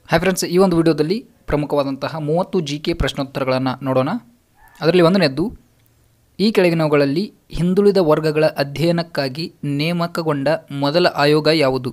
hi friends ಈ ಒಂದು ವಿಡಿಯೋದಲ್ಲಿ ಪ್ರಮುಖವಾದಂತಹ ಮೂವತ್ತು ಜಿ ಕೆ ಪ್ರಶ್ನೋತ್ತರಗಳನ್ನು ನೋಡೋಣ ಅದರಲ್ಲಿ ಒಂದನೇದ್ದು ಈ ಕೆಳಗಿನವುಗಳಲ್ಲಿ ಹಿಂದುಳಿದ ವರ್ಗಗಳ ಅಧ್ಯಯನಕ್ಕಾಗಿ ನೇಮಕಗೊಂಡ ಮೊದಲ ಆಯೋಗ ಯಾವುದು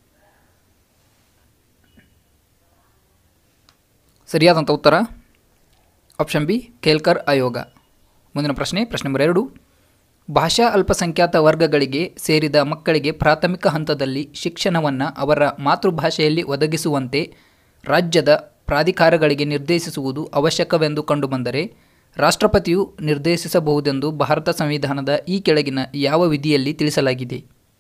ಸರಿಯಾದಂಥ ಉತ್ತರ ಆಪ್ಷನ್ ಬಿ ಕೇಲ್ಕರ್ ಆಯೋಗ ಮುಂದಿನ ಪ್ರಶ್ನೆ ಪ್ರಶ್ನೆ ನಂಬರ್ ಎರಡು ಭಾಷಾ ಅಲ್ಪಸಂಖ್ಯಾತ ವರ್ಗಗಳಿಗೆ ಸೇರಿದ ಮಕ್ಕಳಿಗೆ ಪ್ರಾಥಮಿಕ ಹಂತದಲ್ಲಿ ಶಿಕ್ಷಣವನ್ನು ಅವರ ಮಾತೃಭಾಷೆಯಲ್ಲಿ ಒದಗಿಸುವಂತೆ ರಾಜ್ಯದ ಪ್ರಾಧಿಕಾರಗಳಿಗೆ ನಿರ್ದೇಶಿಸುವುದು ಅವಶ್ಯಕವೆಂದು ಕಂಡುಬಂದರೆ ರಾಷ್ಟ್ರಪತಿಯು ನಿರ್ದೇಶಿಸಬಹುದೆಂದು ಭಾರತ ಸಂವಿಧಾನದ ಈ ಕೆಳಗಿನ ಯಾವ ವಿಧಿಯಲ್ಲಿ ತಿಳಿಸಲಾಗಿದೆ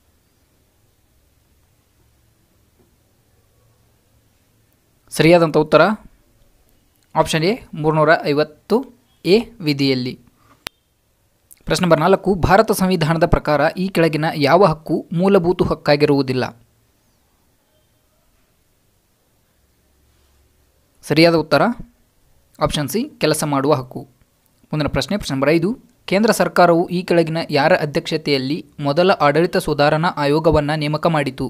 ಸರಿಯಾದಂಥ ಉತ್ತರ ಆಪ್ಷನ್ ಎ ಮೂರುನೂರ ಐವತ್ತು ಎ ವಿಧಿಯಲ್ಲಿ ಪ್ರಶ್ನೆ ನಂಬರ್ ನಾಲ್ಕು ಭಾರತ ಸಂವಿಧಾನದ ಪ್ರಕಾರ ಈ ಕೆಳಗಿನ ಯಾವ ಹಕ್ಕು ಮೂಲಭೂತ ಹಕ್ಕಾಗಿರುವುದಿಲ್ಲ ಸರಿಯಾದ ಉತ್ತರ ಆಪ್ಷನ್ ಸಿ ಕೆಲಸ ಮಾಡುವ ಹಕ್ಕು ಮುಂದಿನ ಪ್ರಶ್ನೆ ಪ್ರಶ್ನೆ ನಂಬರ್ ಐದು ಕೇಂದ್ರ ಸರ್ಕಾರವು ಈ ಕೆಳಗಿನ ಯಾರ ಅಧ್ಯಕ್ಷತೆಯಲ್ಲಿ ಮೊದಲ ಆಡಳಿತ ಸುಧಾರಣಾ ಆಯೋಗವನ್ನು ನೇಮಕ ಮಾಡಿತು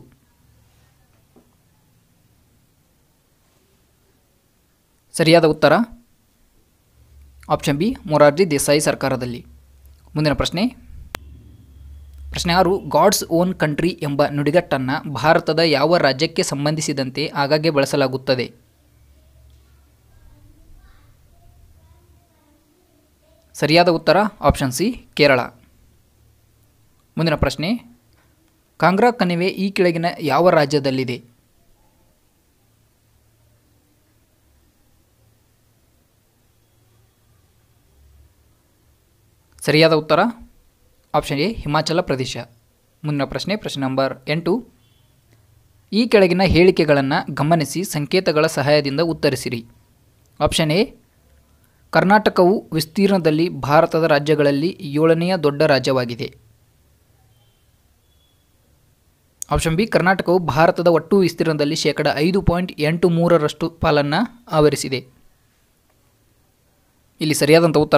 ಸರಿಯಾದ ಉತ್ತರ ಆಪ್ಷನ್ ಬಿ ಮೊರಾರ್ಜಿ ದೇಸಾಯಿ ಸರ್ಕಾರದಲ್ಲಿ ಮುಂದಿನ ಪ್ರಶ್ನೆ ಪ್ರಶ್ನೆ ಆರು ಗಾಡ್ಸ್ ಓನ್ ಕಂಟ್ರಿ ಎಂಬ ನುಡಿಗಟ್ಟನ್ನು ಭಾರತದ ಯಾವ ರಾಜ್ಯಕ್ಕೆ ಸಂಬಂಧಿಸಿದಂತೆ ಆಗಾಗ್ಗೆ ಬಳಸಲಾಗುತ್ತದೆ ಸರಿಯಾದ ಉತ್ತರ ಆಪ್ಷನ್ ಸಿ ಕೇರಳ ಮುಂದಿನ ಪ್ರಶ್ನೆ ಕಾಂಗ್ರಾ ಕಣಿವೆ ಈ ಕೆಳಗಿನ ಯಾವ ರಾಜ್ಯದಲ್ಲಿದೆ ಸರಿಯಾದ ಉತ್ತರ ಆಪ್ಷನ್ ಎ ಹಿಮಾಚಲ ಪ್ರದೇಶ ಮುಂದಿನ ಪ್ರಶ್ನೆ ಪ್ರಶ್ನೆ ನಂಬರ್ ಎಂಟು ಈ ಕೆಳಗಿನ ಹೇಳಿಕೆಗಳನ್ನು ಗಮನಿಸಿ ಸಂಕೇತಗಳ ಸಹಾಯದಿಂದ ಉತ್ತರಿಸಿರಿ ಆಪ್ಷನ್ ಎ ಕರ್ನಾಟಕವು ವಿಸ್ತೀರ್ಣದಲ್ಲಿ ಭಾರತದ ರಾಜ್ಯಗಳಲ್ಲಿ ಏಳನೆಯ ದೊಡ್ಡ ರಾಜ್ಯವಾಗಿದೆ ಆಪ್ಷನ್ ಬಿ ಕರ್ನಾಟಕವು ಭಾರತದ ಒಟ್ಟು ವಿಸ್ತೀರ್ಣದಲ್ಲಿ ಶೇಕಡ ಐದು ಪಾಯಿಂಟ್ ಎಂಟು ಮೂರರಷ್ಟು ಪಾಲನ್ನು ಆವರಿಸಿದೆ ಇಲ್ಲಿ ಸರಿಯಾದಂಥ ಉತ್ತರ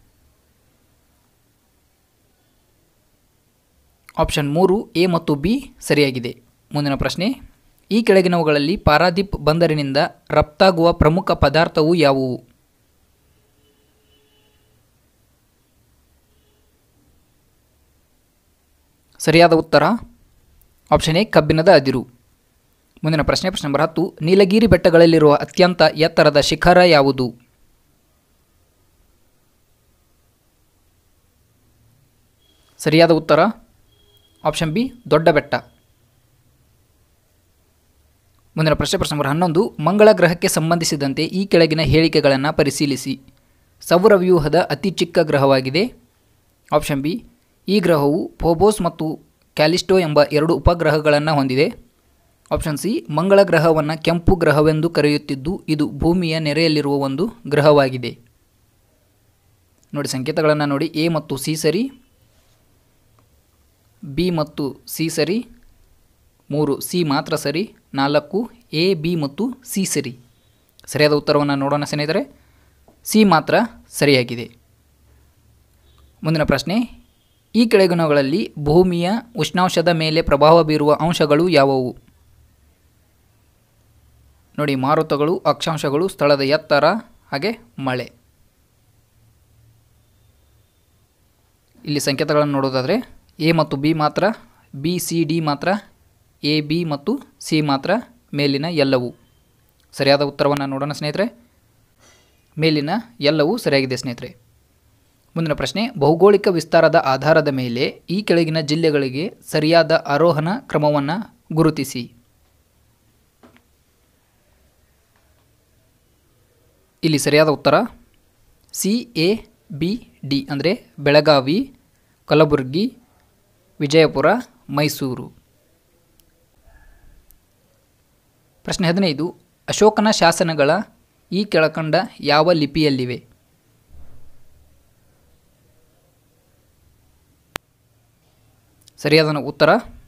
ಆಪ್ಷನ್ ಮೂರು ಎ ಮತ್ತು ಬಿ ಸರಿಯಾಗಿದೆ ಮುಂದಿನ ಪ್ರಶ್ನೆ ಈ ಕೆಳಗಿನವುಗಳಲ್ಲಿ ಪಾರಾದೀಪ್ ಬಂದರಿನಿಂದ ರಫ್ತಾಗುವ ಪ್ರಮುಖ ಪದಾರ್ಥವು ಯಾವುವು ಸರಿಯಾದ ಉತ್ತರ ಆಪ್ಷನ್ ಎ ಕಬ್ಬಿಣದ ಅದಿರು ಮುಂದಿನ ಪ್ರಶ್ನೆ ಪ್ರಶ್ನೆ ನಂಬರ್ ಹತ್ತು ನೀಲಗಿರಿ ಬೆಟ್ಟಗಳಲ್ಲಿರುವ ಅತ್ಯಂತ ಎತ್ತರದ ಶಿಖರ ಯಾವುದು ಸರಿಯಾದ ಉತ್ತರ ಆಪ್ಷನ್ ಬಿ ದೊಡ್ಡ ಬೆಟ್ಟ ಮುಂದಿನ ಪ್ರಶ್ನೆ ಪ್ರಶ್ನೆ ನಂಬರ್ ಹನ್ನೊಂದು ಮಂಗಳ ಗ್ರಹಕ್ಕೆ ಸಂಬಂಧಿಸಿದಂತೆ ಈ ಕೆಳಗಿನ ಹೇಳಿಕೆಗಳನ್ನು ಪರಿಶೀಲಿಸಿ ಸೌರವ್ಯೂಹದ ಅತಿ ಚಿಕ್ಕ ಗ್ರಹವಾಗಿದೆ ಆಪ್ಷನ್ ಬಿ ಈ ಗ್ರಹವು ಫೋಬೋಸ್ ಮತ್ತು ಕ್ಯಾಲಿಸ್ಟೋ ಎಂಬ ಎರಡು ಉಪಗ್ರಹಗಳನ್ನು ಹೊಂದಿದೆ ಆಪ್ಷನ್ ಸಿ ಮಂಗಳ ಗ್ರಹವನ್ನು ಕೆಂಪು ಗ್ರಹವೆಂದು ಕರೆಯುತ್ತಿದ್ದು ಇದು ಭೂಮಿಯ ನೆರೆಯಲ್ಲಿರುವ ಒಂದು ಗ್ರಹವಾಗಿದೆ ನೋಡಿ ಸಂಕೇತಗಳನ್ನು ನೋಡಿ ಎ ಮತ್ತು ಸಿ ಸರಿ ಬಿ ಮತ್ತು ಸಿ ಸರಿ ಮೂರು ಸಿ ಮಾತ್ರ ಸರಿ ನಾಲ್ಕು ಎ ಬಿ ಮತ್ತು ಸಿ ಸರಿ ಸರಿಯಾದ ಉತ್ತರವನ್ನು ನೋಡೋಣ ಸ್ನೇಹಿತರೆ ಸಿ ಮಾತ್ರ ಸರಿಯಾಗಿದೆ ಮುಂದಿನ ಪ್ರಶ್ನೆ ಈ ಕೆಳಗಿನವುಗಳಲ್ಲಿ ಭೂಮಿಯ ಉಷ್ಣಾಂಶದ ಮೇಲೆ ಪ್ರಭಾವ ಬೀರುವ ಅಂಶಗಳು ಯಾವುವು ನೋಡಿ ಮಾರುತಗಳು ಅಕ್ಷಾಂಶಗಳು ಸ್ಥಳದ ಎತ್ತರ ಹಾಗೆ ಮಳೆ ಇಲ್ಲಿ ಸಂಕೇತಗಳನ್ನು ನೋಡೋದಾದರೆ ಎ ಮತ್ತು ಬಿ ಮಾತ್ರ ಬಿ ಸಿ ಡಿ ಮಾತ್ರ ಎ ಬಿ ಮತ್ತು ಸಿ ಮಾತ್ರ ಮೇಲಿನ ಎಲ್ಲವೂ ಸರಿಯಾದ ಉತ್ತರವನ್ನು ನೋಡೋಣ ಸ್ನೇಹಿತರೆ ಮೇಲಿನ ಎಲ್ಲವೂ ಸರಿಯಾಗಿದೆ ಸ್ನೇಹಿತರೆ ಮುಂದಿನ ಪ್ರಶ್ನೆ ಭೌಗೋಳಿಕ ವಿಸ್ತಾರದ ಆಧಾರದ ಮೇಲೆ ಈ ಕೆಳಗಿನ ಜಿಲ್ಲೆಗಳಿಗೆ ಸರಿಯಾದ ಆರೋಹಣ ಕ್ರಮವನ್ನು ಗುರುತಿಸಿ ಇಲ್ಲಿ ಸರಿಯಾದ ಉತ್ತರ ಸಿ ಎ ಬಿ ಡಿ ಅಂದರೆ ಬೆಳಗಾವಿ ಕಲಬುರಗಿ ವಿಜಯಪುರ ಮೈಸೂರು ಪ್ರಶ್ನೆ ಹದಿನೈದು ಅಶೋಕನ ಶಾಸನಗಳ ಈ ಕೆಳಕಂಡ ಯಾವ ಲಿಪಿಯಲ್ಲಿವೆ ಸರಿಯಾದ ಉತ್ತರ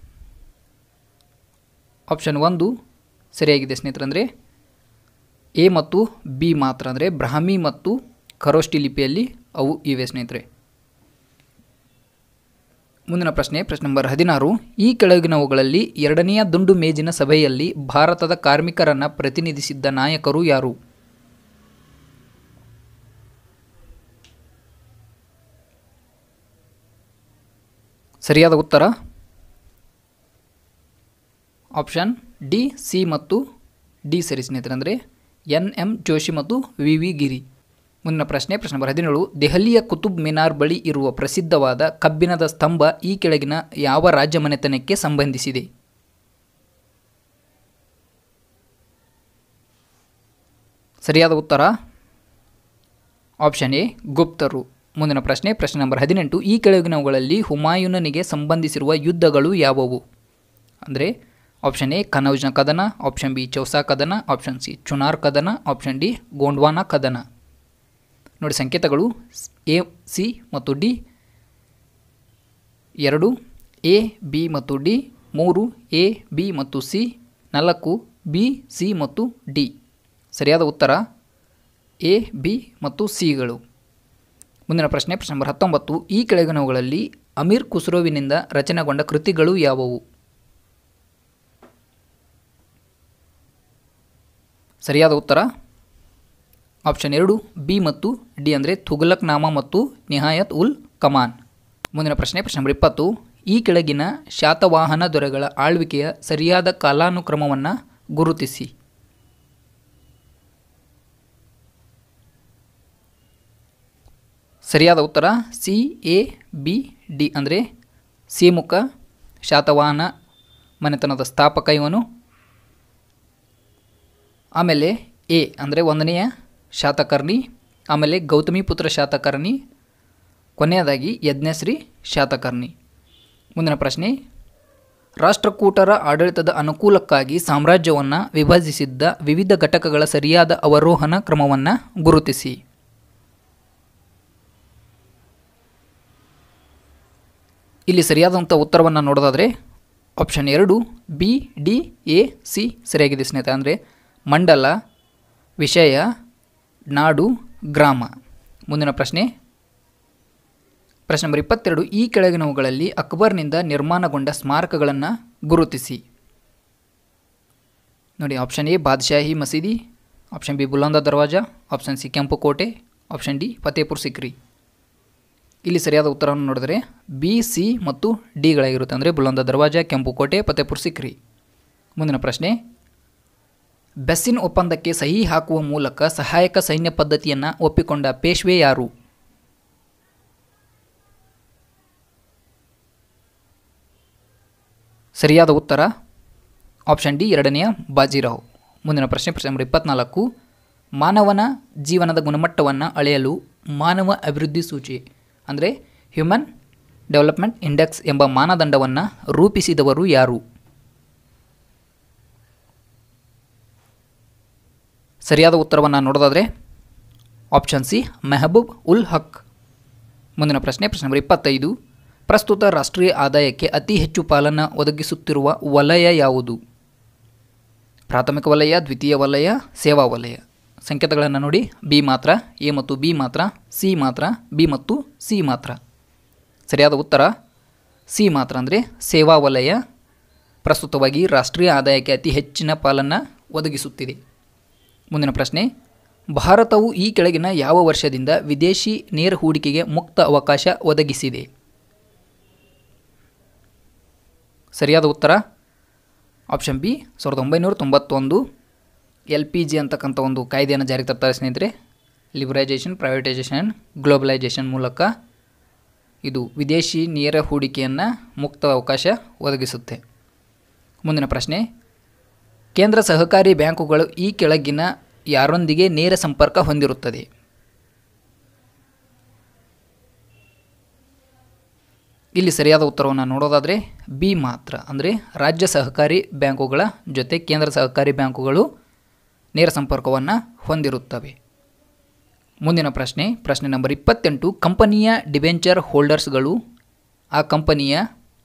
ಆಪ್ಷನ್ ಒಂದು ಸರಿಯಾಗಿದೆ ಸ್ನೇಹಿತರೆ ಅಂದರೆ ಎ ಮತ್ತು ಬಿ ಮಾತ್ರ ಅಂದರೆ ಬ್ರಾಹ್ಮಿ ಮತ್ತು ಖರೋಷ್ಠಿ ಲಿಪಿಯಲ್ಲಿ ಅವು ಇವೆ ಸ್ನೇಹಿತರೆ ಮುಂದಿನ ಪ್ರಶ್ನೆ ಪ್ರಶ್ನೆ ನಂಬರ್ ಹದಿನಾರು ಈ ಕೆಳಗಿನವುಗಳಲ್ಲಿ ಎರಡನೆಯ ದುಂಡು ಮೇಜಿನ ಸಭೆಯಲ್ಲಿ ಭಾರತದ ಕಾರ್ಮಿಕರನ್ನು ಪ್ರತಿನಿಧಿಸಿದ್ದ ನಾಯಕರು ಯಾರು ಸರಿಯಾದ ಉತ್ತರ ಆಪ್ಷನ್ ಡಿ ಸಿ ಮತ್ತು ಡಿ ಸರಿ ಸ್ನೇಹಿತರೆ ಅಂದರೆ ಎನ್ ಎಂ ಜೋಶಿ ಮತ್ತು ವಿ ವಿ ಗಿರಿ ಮುಂದಿನ ಪ್ರಶ್ನೆ ಪ್ರಶ್ನೆ ನಂಬರ್ ಹದಿನೇಳು ದೆಹಲಿಯ ಕುತುಬ್ ಮಿನಾರ್ ಬಳಿ ಇರುವ ಪ್ರಸಿದ್ಧವಾದ ಕಬ್ಬಿಣದ ಸ್ತಂಭ ಈ ಕೆಳಗಿನ ಯಾವ ರಾಜ್ಯ ಮನೆತನಕ್ಕೆ ಸಂಬಂಧಿಸಿದೆ ಸರಿಯಾದ ಉತ್ತರ ಆಪ್ಷನ್ ಎ ಗುಪ್ತರು ಮುಂದಿನ ಪ್ರಶ್ನೆ ಪ್ರಶ್ನೆ ನಂಬರ್ ಹದಿನೆಂಟು ಈ ಕೆಳಗಿನವುಗಳಲ್ಲಿ ಹುಮಾಯೂನನಿಗೆ ಸಂಬಂಧಿಸಿರುವ ಯುದ್ಧಗಳು ಯಾವುವು ಅಂದರೆ ಆಪ್ಷನ್ ಎ ಕನೌಜ್ನ ಕದನ ಆಪ್ಷನ್ ಬಿ ಚೌಸಾ ಕದನ ಆಪ್ಷನ್ ಸಿ ಚುನಾರ್ ಕದನ ಆಪ್ಷನ್ ಡಿ ಗೋಂಡ್ವಾನ ಕದನ ನೋಡಿ ಸಂಕೇತಗಳು ಎ ಸಿ ಮತ್ತು ಡಿ ಎರಡು ಎ ಬಿ ಮತ್ತು ಡಿ ಮೂರು ಎ ಬಿ ಮತ್ತು ಸಿ ನಾಲ್ಕು ಬಿ ಸಿ ಮತ್ತು ಡಿ ಸರಿಯಾದ ಉತ್ತರ ಎ ಬಿ ಮತ್ತು ಸಿಗಳು ಮುಂದಿನ ಪ್ರಶ್ನೆ ಪ್ರಶ್ನೆ ನಂಬರ್ ಹತ್ತೊಂಬತ್ತು ಈ ಕೆಳಗಿನವುಗಳಲ್ಲಿ ಅಮೀರ್ ಖುಸ್ರೋವಿನಿಂದ ರಚನೆಗೊಂಡ ಕೃತಿಗಳು ಯಾವುವು ಸರಿಯಾದ ಉತ್ತರ ಆಪ್ಷನ್ ಎರಡು ಬಿ ಮತ್ತು ಡಿ ಅಂದರೆ ತುಘಲಕ್ ನಾಮ ಮತ್ತು ನಿಹಾಯತ್ ಉಲ್ ಕಮಾನ್ ಮುಂದಿನ ಪ್ರಶ್ನೆ ಪ್ರಶ್ನೆ ನಂಬರ್ ಇಪ್ಪತ್ತು ಈ ಕೆಳಗಿನ ಶಾತವಾಹನ ದೊರೆಗಳ ಆಳ್ವಿಕೆಯ ಸರಿಯಾದ ಕಾಲಾನುಕ್ರಮವನ್ನು ಗುರುತಿಸಿ ಸರಿಯಾದ ಉತ್ತರ ಸಿ ಎ ಬಿ ಡಿ ಅಂದರೆ ಸಿಮುಖ ಶಾತವಾಹನ ಮನೆತನದ ಸ್ಥಾಪಕ ಇವನು ಆಮೇಲೆ ಎ ಅಂದರೆ ಒಂದನೆಯ ಶಾತಕರ್ಣಿ ಆಮೇಲೆ ಗೌತಮಿ ಪುತ್ರ ಶಾತಕರ್ಣಿ ಕೊನೆಯದಾಗಿ ಯಜ್ಞಶ್ರೀ ಶಾತಕರ್ಣಿ ಮುಂದಿನ ಪ್ರಶ್ನೆ ರಾಷ್ಟ್ರಕೂಟರ ಆಡಳಿತದ ಅನುಕೂಲಕ್ಕಾಗಿ ಸಾಮ್ರಾಜ್ಯವನ್ನು ವಿಭಜಿಸಿದ್ದ ವಿವಿಧ ಘಟಕಗಳ ಸರಿಯಾದ ಅವರೋಹಣ ಕ್ರಮವನ್ನು ಗುರುತಿಸಿ ಇಲ್ಲಿ ಸರಿಯಾದಂಥ ಉತ್ತರವನ್ನು ನೋಡೋದಾದರೆ ಆಪ್ಷನ್ ಎರಡು ಬಿ ಡಿ ಎ ಸಿ ಸರಿಯಾಗಿದೆ ಸ್ನೇಹಿತರೆ ಅಂದರೆ ಮಂಡಲ ವಿಷಯ ನಾಡು ಗ್ರಾಮ ಮುಂದಿನ ಪ್ರಶ್ನೆ ಪ್ರಶ್ನೆ ನಂಬರ್ ಇಪ್ಪತ್ತೆರಡು ಈ ಕೆಳಗಿನವುಗಳಲ್ಲಿ ಅಕ್ಬರ್ನಿಂದ ನಿರ್ಮಾಣಗೊಂಡ ಸ್ಮಾರಕಗಳನ್ನು ಗುರುತಿಸಿ ನೋಡಿ option A Badshahi Masjid option B Buland Darwaza option C ಕೆಂಪು ಕೋಟೆ ಆಪ್ಷನ್ ಡಿ ಫತೇಪುರ್ ಸಿಕ್ರಿ ಇಲ್ಲಿ ಸರಿಯಾದ ಉತ್ತರವನ್ನು ನೋಡಿದರೆ ಬಿ ಸಿ ಮತ್ತು ಡಿಗಳಾಗಿರುತ್ತೆ ಅಂದರೆ ಬುಲಂದ ದರ್ವಾಜ ಕೆಂಪು ಕೋಟೆ ಫತೇಪುರ್ ಸಿಕ್ರಿ ಮುಂದಿನ ಪ್ರಶ್ನೆ ಬೆಸ್ಸಿನ್ ಒಪ್ಪಂದಕ್ಕೆ ಸಹಿ ಹಾಕುವ ಮೂಲಕ ಸಹಾಯಕ ಸೈನ್ಯ ಪದ್ಧತಿಯನ್ನು ಒಪ್ಪಿಕೊಂಡ ಪೇಶ್ವೆ ಯಾರು ಸರಿಯಾದ ಉತ್ತರ ಆಪ್ಷನ್ ಡಿ ಎರಡನೆಯ ಬಾಜಿರಾವ್ ಮುಂದಿನ ಪ್ರಶ್ನೆ ಪ್ರಶ್ನೆ ನಂಬರ್ ಇಪ್ಪತ್ನಾಲ್ಕು ಮಾನವನ ಜೀವನದ ಗುಣಮಟ್ಟವನ್ನು ಅಳೆಯಲು ಮಾನವ ಅಭಿವೃದ್ಧಿ ಸೂಚಿ ಅಂದರೆ ಹ್ಯೂಮನ್ ಡೆವಲಪ್ಮೆಂಟ್ ಇಂಡೆಕ್ಸ್ ಎಂಬ ಮಾನದಂಡವನ್ನು ರೂಪಿಸಿದವರು ಯಾರು ಸರಿಯಾದ ಉತ್ತರವನ್ನು ನೋಡೋದಾದರೆ ಆಪ್ಷನ್ ಸಿ ಮೆಹಬೂಬ್ ಉಲ್ ಹಕ್ ಮುಂದಿನ ಪ್ರಶ್ನೆ ಪ್ರಶ್ನೆ ನಂಬರ್ ಇಪ್ಪತ್ತೈದು ಪ್ರಸ್ತುತ ರಾಷ್ಟ್ರೀಯ ಆದಾಯಕ್ಕೆ ಅತಿ ಹೆಚ್ಚು ಪಾಲನ್ನು ಒದಗಿಸುತ್ತಿರುವ ವಲಯ ಯಾವುದು ಪ್ರಾಥಮಿಕ ವಲಯ ದ್ವಿತೀಯ ವಲಯ ಸೇವಾ ವಲಯ ಸಂಕೇತಗಳನ್ನು ನೋಡಿ ಬಿ ಮಾತ್ರ ಎ ಮತ್ತು ಬಿ ಮಾತ್ರ ಸಿ ಮಾತ್ರ ಬಿ ಮತ್ತು ಸಿ ಮಾತ್ರ ಸರಿಯಾದ ಉತ್ತರ ಸಿ ಮಾತ್ರ ಅಂದರೆ ಸೇವಾ ವಲಯ ಪ್ರಸ್ತುತವಾಗಿ ರಾಷ್ಟ್ರೀಯ ಆದಾಯಕ್ಕೆ ಅತಿ ಹೆಚ್ಚಿನ ಪಾಲನ್ನು ಒದಗಿಸುತ್ತಿದೆ ಮುಂದಿನ ಪ್ರಶ್ನೆ ಭಾರತವು ಈ ಕೆಳಗಿನ ಯಾವ ವರ್ಷದಿಂದ ವಿದೇಶಿ ನೇರ ಹೂಡಿಕೆಗೆ ಮುಕ್ತ ಅವಕಾಶ ಒದಗಿಸಿದೆ ಸರಿಯಾದ ಉತ್ತರ ಆಪ್ಷನ್ ಬಿ ಸಾವಿರದ ಒಂಬೈನೂರ ತೊಂಬತ್ತೊಂದು ಎಲ್ ಪಿ ಜಿ ಅಂತಕ್ಕಂಥ ಒಂದು ಕಾಯ್ದೆಯನ್ನು ಜಾರಿಗೆ ತರ್ತಾರೆ ಸ್ನೇಹಿತರೆ ಲಿಬರೈಜೇಷನ್ ಪ್ರೈವೇಟೈಸೇಷನ್ ಗ್ಲೋಬಲೈಜೇಷನ್ ಮೂಲಕ ಇದು ವಿದೇಶಿ ನೇರ ಹೂಡಿಕೆಯನ್ನು ಮುಕ್ತ ಅವಕಾಶ ಒದಗಿಸುತ್ತೆ ಮುಂದಿನ ಪ್ರಶ್ನೆ ಕೇಂದ್ರ ಸಹಕಾರಿ ಬ್ಯಾಂಕುಗಳು ಈ ಕೆಳಗಿನ ಯಾರೊಂದಿಗೆ ನೇರ ಸಂಪರ್ಕ ಹೊಂದಿರುತ್ತದೆ ಇಲ್ಲಿ ಸರಿಯಾದ ಉತ್ತರವನ್ನು ನೋಡೋದಾದರೆ ಬಿ ಮಾತ್ರ ಅಂದರೆ ರಾಜ್ಯ ಸಹಕಾರಿ ಬ್ಯಾಂಕುಗಳ ಜೊತೆ ಕೇಂದ್ರ ಸಹಕಾರಿ ಬ್ಯಾಂಕುಗಳು ನೇರ ಸಂಪರ್ಕವನ್ನು ಹೊಂದಿರುತ್ತವೆ ಮುಂದಿನ ಪ್ರಶ್ನೆ ಪ್ರಶ್ನೆ ನಂಬರ್ ಇಪ್ಪತ್ತೆಂಟು ಕಂಪನಿಯ ಡಿಬೆಂಚರ್ ಹೋಲ್ಡರ್ಸ್ಗಳು ಆ ಕಂಪನಿಯ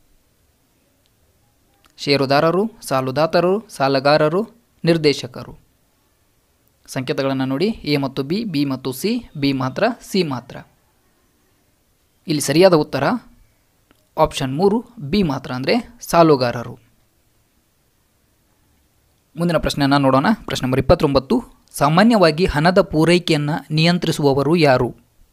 ಷೇರುದಾರರು ಸಾಲುದಾತರು ಸಾಲಗಾರರು ನಿರ್ದೇಶಕರು ಸಂಕೇತಗಳನ್ನು ನೋಡಿ ಎ ಮತ್ತು ಬಿ ಬಿ ಮತ್ತು ಸಿ ಬಿ ಮಾತ್ರ ಸಿ ಮಾತ್ರ ಇಲ್ಲಿ ಸರಿಯಾದ ಉತ್ತರ ಆಪ್ಷನ್ ಮೂರು ಬಿ ಮಾತ್ರ ಅಂದರೆ ಸಾಲುಗಾರರು ಮುಂದಿನ ಪ್ರಶ್ನೆಯನ್ನು ನೋಡೋಣ ಪ್ರಶ್ನೆ ನಂಬರ್ ಇಪ್ಪತ್ತೊಂಬತ್ತು ಸಾಮಾನ್ಯವಾಗಿ ಹಣದ ಪೂರೈಕೆಯನ್ನು ನಿಯಂತ್ರಿಸುವವರು ಯಾರು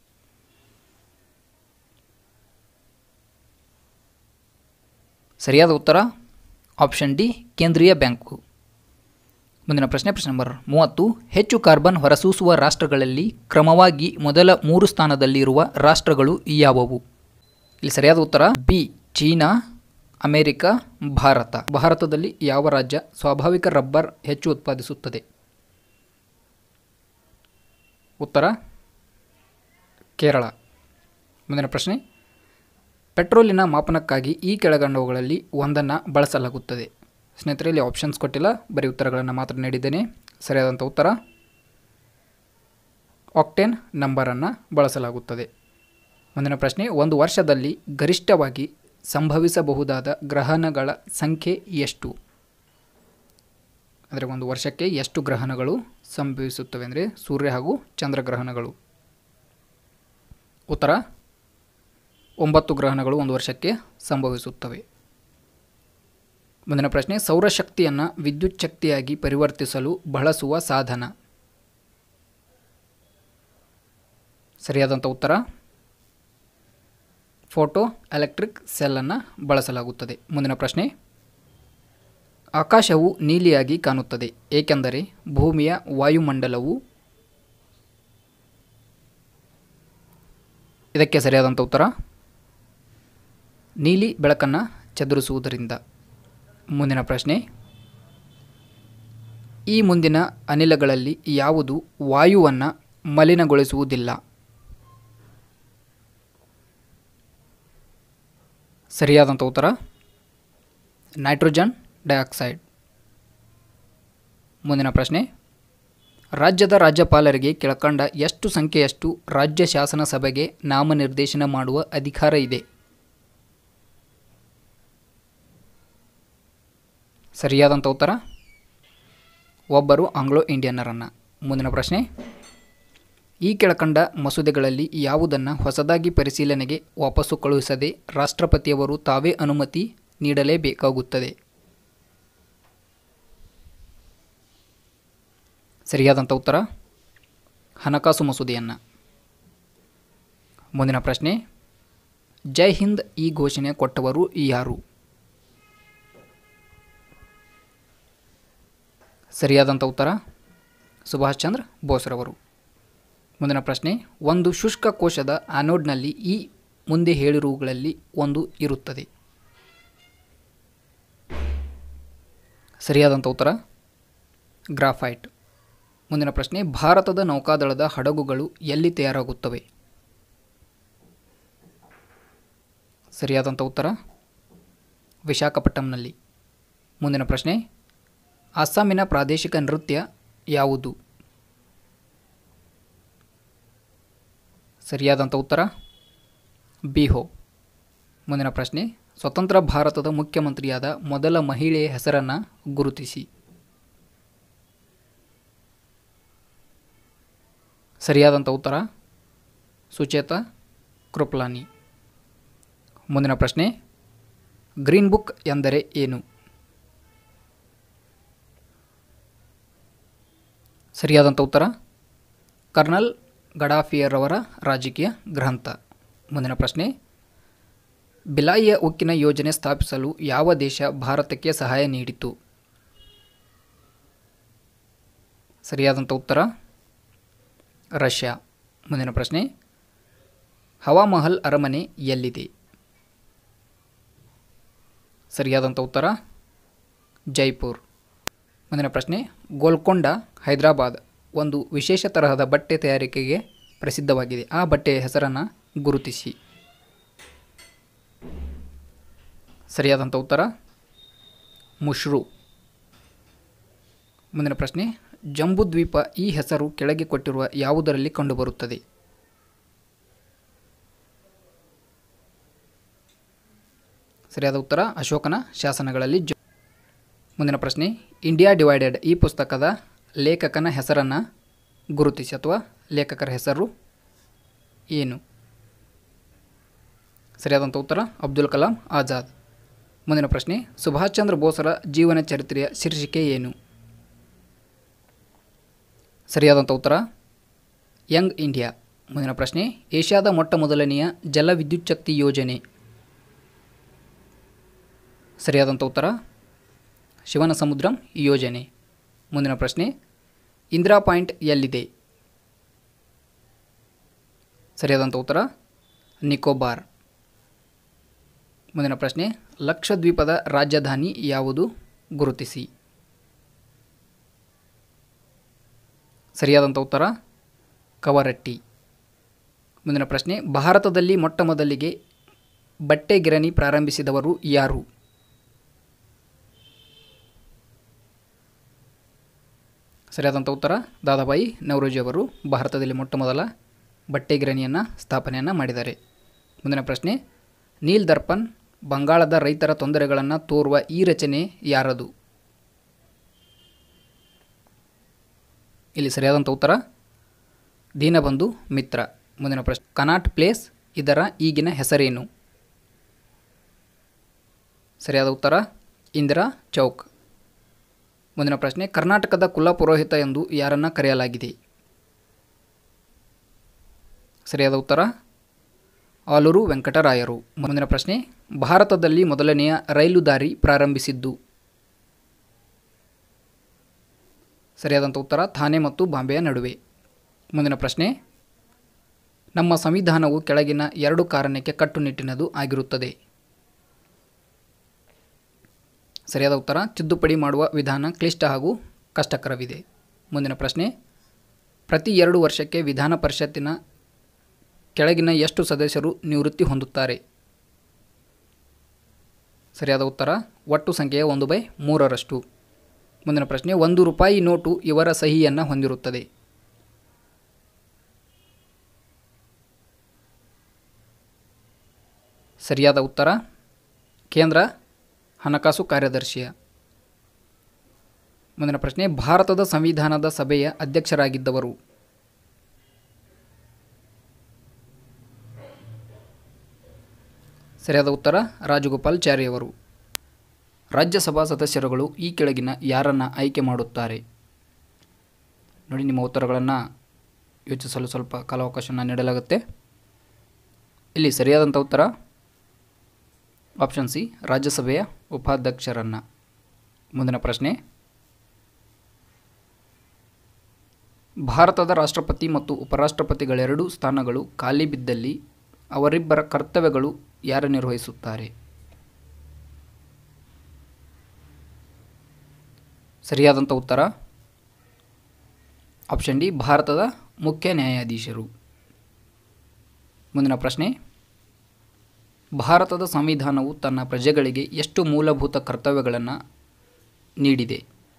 ಸರಿಯಾದ ಉತ್ತರ ಆಪ್ಷನ್ ಡಿ ಕೇಂದ್ರೀಯ ಬ್ಯಾಂಕು ಮುಂದಿನ ಪ್ರಶ್ನೆ ಪ್ರಶ್ನೆ ನಂಬರ್ ಮೂವತ್ತು ಹೆಚ್ಚು ಕಾರ್ಬನ್ ಹೊರಸೂಸುವ ರಾಷ್ಟ್ರಗಳಲ್ಲಿ ಕ್ರಮವಾಗಿ ಮೊದಲ ಮೂರು ಸ್ಥಾನದಲ್ಲಿರುವ ರಾಷ್ಟ್ರಗಳು ಯಾವುವು ಇಲ್ಲಿ ಸರಿಯಾದ ಉತ್ತರ ಬಿ ಚೀನಾ ಅಮೆರಿಕ ಭಾರತ ಭಾರತದಲ್ಲಿ ಯಾವ ರಾಜ್ಯ ಸ್ವಾಭಾವಿಕ ರಬ್ಬರ್ ಹೆಚ್ಚು ಉತ್ಪಾದಿಸುತ್ತದೆ ಉತ್ತರ ಕೇರಳ ಮುಂದಿನ ಪ್ರಶ್ನೆ ಪೆಟ್ರೋಲಿನ ಮಾಪನಕ್ಕಾಗಿ ಈ ಕೆಳಗಂಡವುಗಳಲ್ಲಿ ಒಂದನ್ನು ಬಳಸಲಾಗುತ್ತದೆ ಸ್ನೇಹಿತರೆ ಇಲ್ಲಿ ಆಪ್ಷನ್ಸ್ ಕೊಟ್ಟಿಲ್ಲ ಬರೀ ಉತ್ತರಗಳನ್ನು ಮಾತ್ರ ನೀಡಿದ್ದೇನೆ ಸರಿಯಾದಂಥ ಉತ್ತರ ಆಕ್ಟೇನ್ ನಂಬರನ್ನು ಬಳಸಲಾಗುತ್ತದೆ ಮುಂದಿನ ಪ್ರಶ್ನೆ ಒಂದು ವರ್ಷದಲ್ಲಿ ಗರಿಷ್ಠವಾಗಿ ಸಂಭವಿಸಬಹುದಾದ ಗ್ರಹಣಗಳ ಸಂಖ್ಯೆ ಎಷ್ಟು ಅಂದರೆ ಒಂದು ವರ್ಷಕ್ಕೆ ಎಷ್ಟು ಗ್ರಹಣಗಳು ಸಂಭವಿಸುತ್ತವೆ ಅಂದರೆ ಸೂರ್ಯ ಹಾಗೂ ಚಂದ್ರಗ್ರಹಣಗಳು ಉತ್ತರ ಒಂಬತ್ತು ಗ್ರಹಣಗಳು ಒಂದು ವರ್ಷಕ್ಕೆ ಸಂಭವಿಸುತ್ತವೆ ಮುಂದಿನ ಪ್ರಶ್ನೆ ಸೌರಶಕ್ತಿಯನ್ನು ವಿದ್ಯುತ್ ಶಕ್ತಿಯಾಗಿ ಪರಿವರ್ತಿಸಲು ಬಳಸುವ ಸಾಧನ ಸರಿಯಾದಂಥ ಉತ್ತರ ಫೋಟೋ ಎಲೆಕ್ಟ್ರಿಕ್ ಸೆಲ್ಲನ್ನು ಬಳಸಲಾಗುತ್ತದೆ ಮುಂದಿನ ಪ್ರಶ್ನೆ ಆಕಾಶವು ನೀಲಿಯಾಗಿ ಕಾಣುತ್ತದೆ ಏಕೆಂದರೆ ಭೂಮಿಯ ವಾಯುಮಂಡಲವು ಇದಕ್ಕೆ ಸರಿಯಾದಂಥ ಉತ್ತರ ನೀಲಿ ಬೆಳಕನ್ನು ಚದುರಿಸುವುದರಿಂದ ಮುಂದಿನ ಪ್ರಶ್ನೆ ಈ ಮುಂದಿನ ಅನಿಲಗಳಲ್ಲಿ ಯಾವುದು ವಾಯುವನ್ನು ಮಲಿನಗೊಳಿಸುವುದಿಲ್ಲ ಸರಿಯಾದಂಥ ಉತ್ತರ ನೈಟ್ರೋಜನ್ ಡೈಆಕ್ಸೈಡ್ ಮುಂದಿನ ಪ್ರಶ್ನೆ ರಾಜ್ಯದ ರಾಜ್ಯಪಾಲರಿಗೆ ಕೆಳಕಂಡ ಎಷ್ಟು ಸಂಖ್ಯೆಯಷ್ಟು ರಾಜ್ಯ ಶಾಸನ ಸಭೆಗೆ ನಾಮನಿರ್ದೇಶನ ಮಾಡುವ ಅಧಿಕಾರ ಇದೆ ಸರಿಯಾದಂಥ ಉತ್ತರ ಒಬ್ಬರು ಆಂಗ್ಲೋ ಇಂಡಿಯನ್ನರನ್ನು ಮುಂದಿನ ಪ್ರಶ್ನೆ ಈ ಕೆಳಕಂಡ ಮಸೂದೆಗಳಲ್ಲಿ ಯಾವುದನ್ನು ಹೊಸದಾಗಿ ಪರಿಶೀಲನೆಗೆ ವಾಪಸ್ಸು ಕಳುಹಿಸದೆ ರಾಷ್ಟ್ರಪತಿಯವರು ತಾವೇ ಅನುಮತಿ ನೀಡಲೇಬೇಕಾಗುತ್ತದೆ ಸರಿಯಾದಂಥ ಉತ್ತರ ಹಣಕಾಸು ಮಸೂದೆಯನ್ನು ಮುಂದಿನ ಪ್ರಶ್ನೆ ಜೈ ಹಿಂದ್ ಈ ಘೋಷಣೆ ಕೊಟ್ಟವರು ಯಾರು ಸರಿಯಾದಂಥ ಉತ್ತರ ಸುಭಾಷ್ ಚಂದ್ರ ಬೋಸ್ರವರು ಮುಂದಿನ ಪ್ರಶ್ನೆ ಒಂದು ಶುಷ್ಕ ಕೋಶದ ಆನೋಡ್ನಲ್ಲಿ ಈ ಮುಂದೆ ಹೇಳಿರುವುಗಳಲ್ಲಿ ಒಂದು ಇರುತ್ತದೆ ಸರಿಯಾದಂಥ ಉತ್ತರ ಗ್ರಾಫೈಟ್ ಮುಂದಿನ ಪ್ರಶ್ನೆ ಭಾರತದ ನೌಕಾದಳದ ಹಡಗುಗಳು ಎಲ್ಲಿ ತಯಾರಾಗುತ್ತವೆ ಸರಿಯಾದಂಥ ಉತ್ತರ ವಿಶಾಖಪಟ್ಟಣಂನಲ್ಲಿ ಮುಂದಿನ ಪ್ರಶ್ನೆ ಅಸ್ಸಾಮಿನ ಪ್ರಾದೇಶಿಕ ನೃತ್ಯ ಯಾವುದು ಸರಿಯಾದಂಥ ಉತ್ತರ ಬಿಹೋ ಮುಂದಿನ ಪ್ರಶ್ನೆ ಸ್ವತಂತ್ರ ಭಾರತದ ಮುಖ್ಯಮಂತ್ರಿಯಾದ ಮೊದಲ ಮಹಿಳೆಯ ಹೆಸರನ್ನು ಗುರುತಿಸಿ ಸರಿಯಾದಂಥ ಉತ್ತರ ಸುಚೇತಾ ಕೃಪ್ಲಾನಿ ಮುಂದಿನ ಪ್ರಶ್ನೆ ಗ್ರೀನ್ ಬುಕ್ ಎಂದರೆ ಏನು ಸರಿಯಾದಂಥ ಉತ್ತರ ಕರ್ನಲ್ ಗಡಾಫಿಯರವರ ರಾಜಕೀಯ ಗ್ರಂಥ ಮುಂದಿನ ಪ್ರಶ್ನೆ ಬಿಲಾಯಿಯ ಉಕ್ಕಿನ ಯೋಜನೆ ಸ್ಥಾಪಿಸಲು ಯಾವ ದೇಶ ಭಾರತಕ್ಕೆ ಸಹಾಯ ನೀಡಿತು ಸರಿಯಾದಂಥ ಉತ್ತರ ರಷ್ಯಾ ಮುಂದಿನ ಪ್ರಶ್ನೆ ಹವಾಮಹಲ್ ಅರಮನೆ ಎಲ್ಲಿದೆ ಸರಿಯಾದಂಥ ಉತ್ತರ ಜೈಪುರ್ ಮುಂದಿನ ಪ್ರಶ್ನೆ ಗೋಲ್ಕೊಂಡ ಹೈದರಾಬಾದ್ ಒಂದು ವಿಶೇಷ ತರಹದ ಬಟ್ಟೆ ತಯಾರಿಕೆಗೆ ಪ್ರಸಿದ್ಧವಾಗಿದೆ ಆ ಬಟ್ಟೆಯ ಹೆಸರನ್ನು ಗುರುತಿಸಿ ಸರಿಯಾದಂಥ ಉತ್ತರ ಮುಷ್ರು ಮುಂದಿನ ಪ್ರಶ್ನೆ ಜಂಬೂದ್ವೀಪ ಈ ಹೆಸರು ಕೆಳಗೆ ಕೊಟ್ಟಿರುವ ಯಾವುದರಲ್ಲಿ ಕಂಡುಬರುತ್ತದೆ ಸರಿಯಾದ ಉತ್ತರ ಅಶೋಕನ ಶಾಸನಗಳಲ್ಲಿ ಜ ಮುಂದಿನ ಪ್ರಶ್ನೆ ಇಂಡಿಯಾ ಡಿವೈಡೆಡ್ ಈ ಪುಸ್ತಕದ ಲೇಖಕನ ಹೆಸರನ್ನು ಗುರುತಿಸಿ ಅಥವಾ ಲೇಖಕರ ಹೆಸರು ಏನು ಸರಿಯಾದಂಥ ಉತ್ತರ ಅಬ್ದುಲ್ ಕಲಾಂ ಆಜಾದ್ ಮುಂದಿನ ಪ್ರಶ್ನೆ ಸುಭಾಷ್ ಚಂದ್ರ ಬೋಸರ ಜೀವನ ಚರಿತ್ರೆಯ ಶೀರ್ಷಿಕೆ ಏನು ಸರಿಯಾದಂಥ ಉತ್ತರ ಯಂಗ್ ಇಂಡಿಯಾ ಮುಂದಿನ ಪ್ರಶ್ನೆ ಏಷ್ಯಾದ ಮೊಟ್ಟ ಮೊದಲನೆಯ ಜಲ ವಿದ್ಯುತ್ ಶಕ್ತಿ ಯೋಜನೆ ಸರಿಯಾದಂಥ ಉತ್ತರ ಶಿವನ ಸಮುದ್ರಂ ಯೋಜನೆ ಮುಂದಿನ ಪ್ರಶ್ನೆ ಇಂದಿರಾ ಪಾಯಿಂಟ್ ಎಲ್ಲಿದೆ ಸರಿಯಾದಂಥ ಉತ್ತರ ನಿಕೋಬಾರ್ ಮುಂದಿನ ಪ್ರಶ್ನೆ ಲಕ್ಷದ್ವೀಪದ ರಾಜಧಾನಿ ಯಾವುದು ಗುರುತಿಸಿ ಸರಿಯಾದಂಥ ಉತ್ತರ ಕವರಟ್ಟಿ ಮುಂದಿನ ಪ್ರಶ್ನೆ ಭಾರತದಲ್ಲಿ ಮೊಟ್ಟ ಮೊದಲಿಗೆ ಬಟ್ಟೆ ಗಿರಣಿ ಪ್ರಾರಂಭಿಸಿದವರು ಯಾರು ಸರಿಯಾದಂಥ ಉತ್ತರ ದಾದಾಬಾಯಿ ನವರೋಜಿ ಅವರು ಭಾರತದಲ್ಲಿ ಮೊಟ್ಟ ಮೊದಲ ಬಟ್ಟೆ ಗಿರಣಿಯನ್ನು ಸ್ಥಾಪನೆಯನ್ನು ಮಾಡಿದ್ದಾರೆ ಮುಂದಿನ ಪ್ರಶ್ನೆ ನೀಲ್ ದರ್ಪಣ್ ಬಂಗಾಳದ ರೈತರ ತೊಂದರೆಗಳನ್ನು ತೋರುವ ಈ ರಚನೆ ಯಾರದು ಇಲ್ಲಿ ಸರಿಯಾದಂಥ ಉತ್ತರ ದೀನಬಂಧು ಮಿತ್ರ ಮುಂದಿನ ಪ್ರಶ್ನೆ ಕನಾಟ್ ಪ್ಲೇಸ್ ಇದರ ಈಗಿನ ಹೆಸರೇನು ಸರಿಯಾದ ಉತ್ತರ ಇಂದಿರಾ ಚೌಕ್ ಮುಂದಿನ ಪ್ರಶ್ನೆ ಕರ್ನಾಟಕದ ಕುಲ ಪುರೋಹಿತ ಎಂದು ಯಾರನ್ನು ಕರೆಯಲಾಗಿದೆ ಸರಿಯಾದ ಉತ್ತರ ಆಲೂರು ವೆಂಕಟರಾಯರು ಮುಂದಿನ ಪ್ರಶ್ನೆ ಭಾರತದಲ್ಲಿ ಮೊದಲನೆಯ ರೈಲು ದಾರಿ ಪ್ರಾರಂಭಿಸಿದ್ದು ಸರಿಯಾದಂಥ ಉತ್ತರ ಥಾನೆ ಮತ್ತು ಬಾಂಬೆಯ ನಡುವೆ ಮುಂದಿನ ಪ್ರಶ್ನೆ ನಮ್ಮ ಸಂವಿಧಾನವು ಕೆಳಗಿನ ಎರಡು ಕಾರಣಕ್ಕೆ ಕಟ್ಟುನಿಟ್ಟಿನದು ಆಗಿರುತ್ತದೆ ಸರಿಯಾದ ಉತ್ತರ ತಿದ್ದುಪಡಿ ಮಾಡುವ ವಿಧಾನ ಕ್ಲಿಷ್ಟ ಹಾಗೂ ಕಷ್ಟಕರವಿದೆ ಮುಂದಿನ ಪ್ರಶ್ನೆ ಪ್ರತಿ ಎರಡು ವರ್ಷಕ್ಕೆ ವಿಧಾನ ಪರಿಷತ್ತಿನ ಕೆಳಗಿನ ಎಷ್ಟು ಸದಸ್ಯರು ನಿವೃತ್ತಿ ಹೊಂದುತ್ತಾರೆ ಸರಿಯಾದ ಉತ್ತರ ಒಟ್ಟು ಸಂಖ್ಯೆಯ ಒಂದು ಬೈ ಮೂರರಷ್ಟು ಮುಂದಿನ ಪ್ರಶ್ನೆ ಒಂದು ರೂಪಾಯಿ ನೋಟು ಇವರ ಸಹಿಯನ್ನು ಹೊಂದಿರುತ್ತದೆ ಸರಿಯಾದ ಉತ್ತರ ಕೇಂದ್ರ ಹಣಕಾಸು ಕಾರ್ಯದರ್ಶಿಯ ಮುಂದಿನ ಪ್ರಶ್ನೆ ಭಾರತದ ಸಂವಿಧಾನದ ಸಭೆಯ ಅಧ್ಯಕ್ಷರಾಗಿದ್ದವರು ಸರಿಯಾದ ಉತ್ತರ ರಾಜಗೋಪಾಲ್ಚಾರಿ ಅವರು ರಾಜ್ಯಸಭಾ ಸದಸ್ಯರುಗಳು ಈ ಕೆಳಗಿನ ಯಾರನ್ನು ಆಯ್ಕೆ ಮಾಡುತ್ತಾರೆ ನೋಡಿ ನಿಮ್ಮ ಉತ್ತರಗಳನ್ನು ಯೋಚಿಸಲು ಸ್ವಲ್ಪ ಕಾಲಾವಕಾಶವನ್ನು ನೀಡಲಾಗುತ್ತೆ ಇಲ್ಲಿ ಸರಿಯಾದಂಥ ಉತ್ತರ ಆಪ್ಷನ್ ಸಿ ರಾಜ್ಯಸಭೆಯ ಉಪಾಧ್ಯಕ್ಷರನ್ನು ಮುಂದಿನ ಪ್ರಶ್ನೆ ಭಾರತದ ರಾಷ್ಟ್ರಪತಿ ಮತ್ತು ಉಪರಾಷ್ಟ್ರಪತಿಗಳೆರಡೂ ಸ್ಥಾನಗಳು ಖಾಲಿ ಬಿದ್ದಲ್ಲಿ ಅವರಿಬ್ಬರ ಕರ್ತವ್ಯಗಳು ಯಾರು ನಿರ್ವಹಿಸುತ್ತಾರೆ ಸರಿಯಾದಂಥ ಉತ್ತರ ಆಪ್ಷನ್ ಡಿ ಭಾರತದ ಮುಖ್ಯ ನ್ಯಾಯಾಧೀಶರು ಮುಂದಿನ ಪ್ರಶ್ನೆ ಭಾರತದ ಸಂವಿಧಾನವು ತನ್ನ ಪ್ರಜೆಗಳಿಗೆ ಎಷ್ಟು ಮೂಲಭೂತ ಕರ್ತವ್ಯಗಳನ್ನು ನೀಡಿದೆ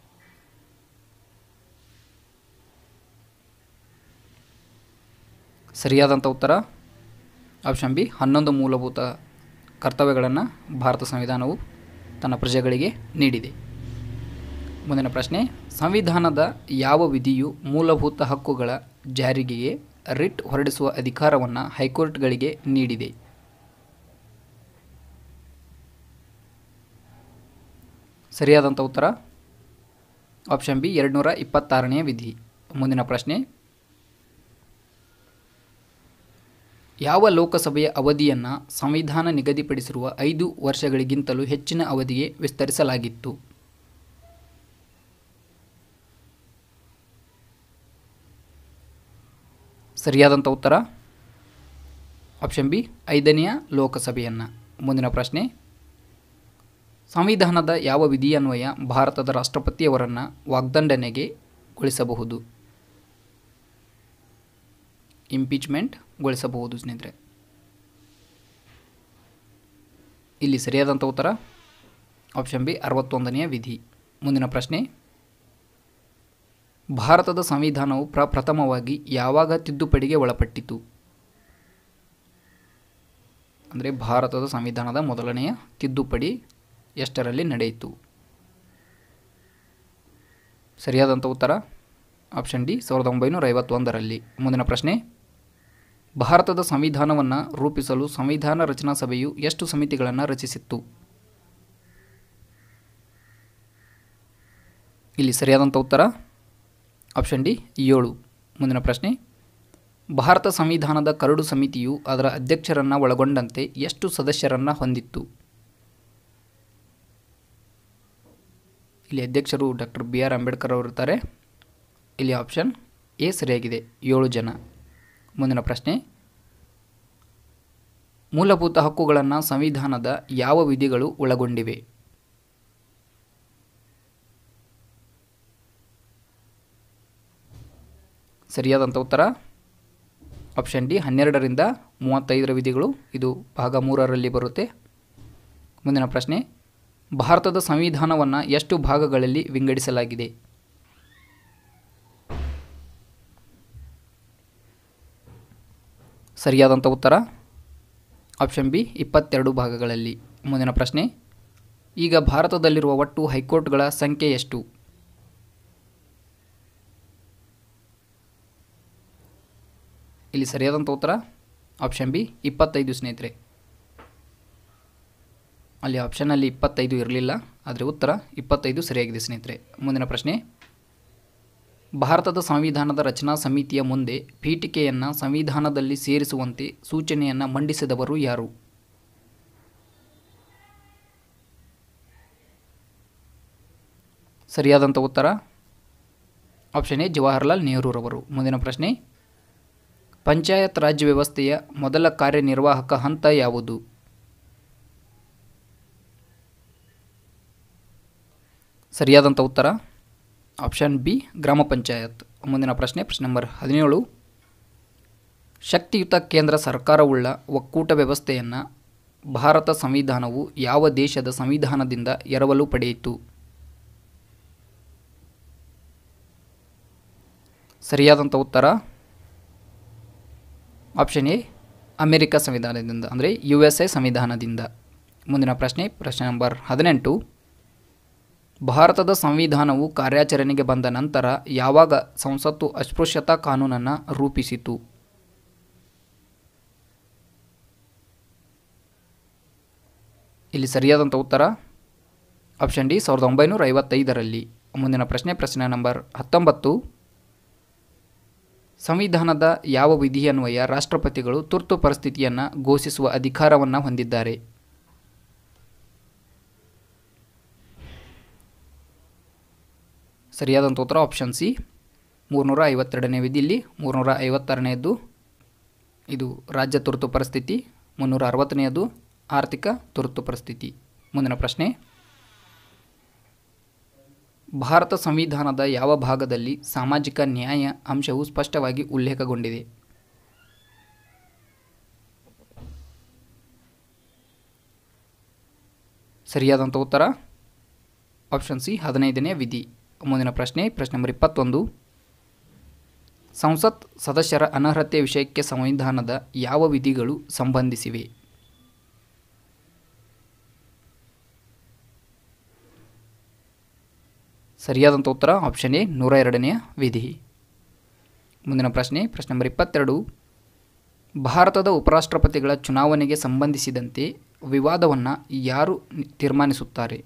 ಸರಿಯಾದಂಥ ಉತ್ತರ ಆಪ್ಷನ್ ಬಿ ಹನ್ನೊಂದು ಮೂಲಭೂತ ಕರ್ತವ್ಯಗಳನ್ನು ಭಾರತ ಸಂವಿಧಾನವು ತನ್ನ ಪ್ರಜೆಗಳಿಗೆ ನೀಡಿದೆ ಮುಂದಿನ ಪ್ರಶ್ನೆ ಸಂವಿಧಾನದ ಯಾವ ವಿಧಿಯು ಮೂಲಭೂತ ಹಕ್ಕುಗಳ ಜಾರಿಗೆಗೆ ರಿಟ್ ಹೊರಡಿಸುವ ಅಧಿಕಾರವನ್ನು ಹೈಕೋರ್ಟ್ಗಳಿಗೆ ನೀಡಿದೆ ಸರಿಯಾದಂಥ ಉತ್ತರ ಆಪ್ಷನ್ ಬಿ ಎರಡುನೂರ ಇಪ್ಪತ್ತಾರನೆಯ ವಿಧಿ ಮುಂದಿನ ಪ್ರಶ್ನೆ ಯಾವ ಲೋಕಸಭೆಯ ಅವಧಿಯನ್ನು ಸಂವಿಧಾನ ನಿಗದಿಪಡಿಸಿರುವ ಐದು ವರ್ಷಗಳಿಗಿಂತಲೂ ಹೆಚ್ಚಿನ ಅವಧಿಗೆ ವಿಸ್ತರಿಸಲಾಗಿತ್ತು ಸರಿಯಾದಂಥ ಉತ್ತರ ಆಪ್ಷನ್ ಬಿ ಐದನೆಯ ಲೋಕಸಭೆಯನ್ನು ಮುಂದಿನ ಪ್ರಶ್ನೆ ಸಂವಿಧಾನದ ಯಾವ ವಿಧಿಯನ್ವಯ ಭಾರತದ ರಾಷ್ಟ್ರಪತಿಯವರನ್ನು ವಾಗ್ದಂಡನೆಗೆ ಗೊಳಿಸಬಹುದು ಇಂಪೀಚ್ಮೆಂಟ್ ಗೊಳಿಸಬಹುದು ಸ್ನೇಹಿತರೆ ಇಲ್ಲಿ ಸರಿಯಾದಂಥ ಉತ್ತರ ಆಪ್ಷನ್ ಬಿ ಅರವತ್ತೊಂದನೆಯ ವಿಧಿ ಮುಂದಿನ ಪ್ರಶ್ನೆ ಭಾರತದ ಸಂವಿಧಾನವು ಪ್ರಪ್ರಥಮವಾಗಿ ಯಾವಾಗ ತಿದ್ದುಪಡಿಗೆ ಒಳಪಟ್ಟಿತು ಅಂದರೆ ಭಾರತದ ಸಂವಿಧಾನದ ಮೊದಲನೆಯ ತಿದ್ದುಪಡಿ ಎಷ್ಟರಲ್ಲಿ ನಡೆಯಿತು ಸರಿಯಾದಂಥ ಉತ್ತರ ಆಪ್ಷನ್ ಡಿ ಸಾವಿರದ ಒಂಬೈನೂರ ಐವತ್ತೊಂದರಲ್ಲಿ ಮುಂದಿನ ಪ್ರಶ್ನೆ ಭಾರತದ ಸಂವಿಧಾನವನ್ನು ರೂಪಿಸಲು ಸಂವಿಧಾನ ರಚನಾ ಸಭೆಯು ಎಷ್ಟು ಸಮಿತಿಗಳನ್ನು ರಚಿಸಿತ್ತು ಇಲ್ಲಿ ಸರಿಯಾದಂಥ ಉತ್ತರ ಆಪ್ಷನ್ ಡಿ ಏಳು ಮುಂದಿನ ಪ್ರಶ್ನೆ ಭಾರತ ಸಂವಿಧಾನದ ಕರಡು ಸಮಿತಿಯು ಅದರ ಅಧ್ಯಕ್ಷರನ್ನು ಒಳಗೊಂಡಂತೆ ಎಷ್ಟು ಸದಸ್ಯರನ್ನು ಹೊಂದಿತ್ತು ಇಲ್ಲಿ ಅಧ್ಯಕ್ಷರು ಡಾಕ್ಟರ್ ಬಿ ಆರ್ ಅಂಬೇಡ್ಕರ್ ಅವರು ಇರ್ತಾರೆ ಇಲ್ಲಿ ಆಪ್ಷನ್ ಎ ಸರಿಯಾಗಿದೆ ಏಳು ಜನ ಮುಂದಿನ ಪ್ರಶ್ನೆ ಮೂಲಭೂತ ಹಕ್ಕುಗಳನ್ನು ಸಂವಿಧಾನದ ಯಾವ ವಿಧಿಗಳು ಒಳಗೊಂಡಿವೆ ಸರಿಯಾದಂಥ ಉತ್ತರ ಆಪ್ಷನ್ ಡಿ ಹನ್ನೆರಡರಿಂದ ಮೂವತ್ತೈದರ ವಿಧಿಗಳು ಇದು ಭಾಗ ಮೂರರಲ್ಲಿ ಬರುತ್ತೆ ಮುಂದಿನ ಪ್ರಶ್ನೆ ಭಾರತದ ಸಂವಿಧಾನವನ್ನು ಎಷ್ಟು ಭಾಗಗಳಲ್ಲಿ ವಿಂಗಡಿಸಲಾಗಿದೆ ಸರಿಯಾದಂಥ ಉತ್ತರ ಆಪ್ಷನ್ ಬಿ ಇಪ್ಪತ್ತೆರಡು ಭಾಗಗಳಲ್ಲಿ ಮುಂದಿನ ಪ್ರಶ್ನೆ ಈಗ ಭಾರತದಲ್ಲಿರುವ ಒಟ್ಟು ಹೈಕೋರ್ಟ್ಗಳ ಸಂಖ್ಯೆ ಎಷ್ಟು ಇಲ್ಲಿ ಸರಿಯಾದಂಥ ಉತ್ತರ ಆಪ್ಷನ್ ಬಿ ಇಪ್ಪತ್ತೈದು ಸ್ನೇಹಿತರೆ ಅಲ್ಲಿ ಆಪ್ಷನ್ನಲ್ಲಿ ಇಪ್ಪತ್ತೈದು ಇರಲಿಲ್ಲ ಆದರೆ ಉತ್ತರ ಇಪ್ಪತ್ತೈದು ಸರಿಯಾಗಿದೆ ಸ್ನೇಹಿತರೆ ಮುಂದಿನ ಪ್ರಶ್ನೆ ಭಾರತದ ಸಂವಿಧಾನದ ರಚನಾ ಸಮಿತಿಯ ಮುಂದೆ ಪೀಠಿಕೆಯನ್ನು ಸಂವಿಧಾನದಲ್ಲಿ ಸೇರಿಸುವಂತೆ ಸೂಚನೆಯನ್ನು ಮಂಡಿಸಿದವರು ಯಾರು ಸರಿಯಾದಂಥ ಉತ್ತರ ಆಪ್ಷನ್ ಎ ಜವಾಹರ್ಲಾಲ್ ನೆಹರೂರವರು ಮುಂದಿನ ಪ್ರಶ್ನೆ ಪಂಚಾಯತ್ ರಾಜ್ ವ್ಯವಸ್ಥೆಯ ಮೊದಲ ಕಾರ್ಯನಿರ್ವಾಹಕ ಹಂತ ಯಾವುದು ಸರಿಯಾದಂಥ ಉತ್ತರ ಆಪ್ಷನ್ ಬಿ ಗ್ರಾಮ ಪಂಚಾಯತ್ ಮುಂದಿನ ಪ್ರಶ್ನೆ ಪ್ರಶ್ನೆ ನಂಬರ್ ಹದಿನೇಳು ಶಕ್ತಿಯುತ ಕೇಂದ್ರ ಸರ್ಕಾರವುಳ್ಳ ಒಕ್ಕೂಟ ವ್ಯವಸ್ಥೆಯನ್ನು ಭಾರತ ಸಂವಿಧಾನವು ಯಾವ ದೇಶದ ಸಂವಿಧಾನದಿಂದ ಎರವಲು ಪಡೆಯಿತು ಸರಿಯಾದಂಥ ಉತ್ತರ ಆಪ್ಷನ್ ಎ ಅಮೆರಿಕ ಸಂವಿಧಾನದಿಂದ ಅಂದರೆ ಯು ಎಸ್ ಎ ಸಂವಿಧಾನದಿಂದ ಮುಂದಿನ ಪ್ರಶ್ನೆ ಪ್ರಶ್ನೆ ನಂಬರ್ ಹದಿನೆಂಟು ಭಾರತದ ಸಂವಿಧಾನವು ಕಾರ್ಯಾಚರಣೆಗೆ ಬಂದ ನಂತರ ಯಾವಾಗ ಸಂಸತ್ತು ಅಸ್ಪೃಶ್ಯತಾ ಕಾನೂನನ್ನು ರೂಪಿಸಿತು ಇಲ್ಲಿ ಸರಿಯಾದಂಥ ಉತ್ತರ ಆಪ್ಷನ್ ಡಿ ಸಾವಿರದ ಒಂಬೈನೂರ ಐವತ್ತೈದರಲ್ಲಿ ಮುಂದಿನ ಪ್ರಶ್ನೆ ಪ್ರಶ್ನೆ ನಂಬರ್ ಹತ್ತೊಂಬತ್ತು ಸಂವಿಧಾನದ ಯಾವ ವಿಧಿಯನ್ವಯ ರಾಷ್ಟ್ರಪತಿಗಳು ತುರ್ತು ಪರಿಸ್ಥಿತಿಯನ್ನು ಘೋಷಿಸುವ ಅಧಿಕಾರವನ್ನು ಹೊಂದಿದ್ದಾರೆ ಸರಿಯಾದಂಥ ಉತ್ತರ ಆಪ್ಷನ್ ಸಿ ಮೂರುನೂರ ಐವತ್ತೆರಡನೇ ವಿಧಿಯಲ್ಲಿ ಮೂರುನೂರ ಐವತ್ತಾರನೆಯದು ಇದು ರಾಜ್ಯ ತುರ್ತು ಪರಿಸ್ಥಿತಿ ಮುನ್ನೂರ ಅರವತ್ತನೆಯದು ಆರ್ಥಿಕ ತುರ್ತು ಪರಿಸ್ಥಿತಿ ಮುಂದಿನ ಪ್ರಶ್ನೆ ಭಾರತ ಸಂವಿಧಾನದ ಯಾವ ಭಾಗದಲ್ಲಿ ಸಾಮಾಜಿಕ ನ್ಯಾಯ ಅಂಶವು ಸ್ಪಷ್ಟವಾಗಿ ಉಲ್ಲೇಖಗೊಂಡಿದೆ ಸರಿಯಾದಂಥ ಉತ್ತರ ಆಪ್ಷನ್ ಸಿ ಹದಿನೈದನೇ ವಿಧಿ ಮುಂದಿನ ಪ್ರಶ್ನೆ ಪ್ರಶ್ನೆ ನಂಬರ್ ಇಪ್ಪತ್ತೊಂದು ಸಂಸತ್ ಸದಸ್ಯರ ಅನರ್ಹತೆ ವಿಷಯಕ್ಕೆ ಸಂವಿಧಾನದ ಯಾವ ವಿಧಿಗಳು ಸಂಬಂಧಿಸಿವೆ ಸರಿಯಾದಂಥ ಉತ್ತರ ಆಪ್ಷನ್ ಎ ನೂರ ಎರಡನೆಯ ವಿಧಿ ಮುಂದಿನ ಪ್ರಶ್ನೆ ಪ್ರಶ್ನೆ ನಂಬರ್ ಇಪ್ಪತ್ತೆರಡು ಭಾರತದ ಉಪರಾಷ್ಟ್ರಪತಿಗಳ ಚುನಾವಣೆಗೆ ಸಂಬಂಧಿಸಿದಂತೆ ವಿವಾದವನ್ನು ಯಾರು ನಿ- ತೀರ್ಮಾನಿಸುತ್ತಾರೆ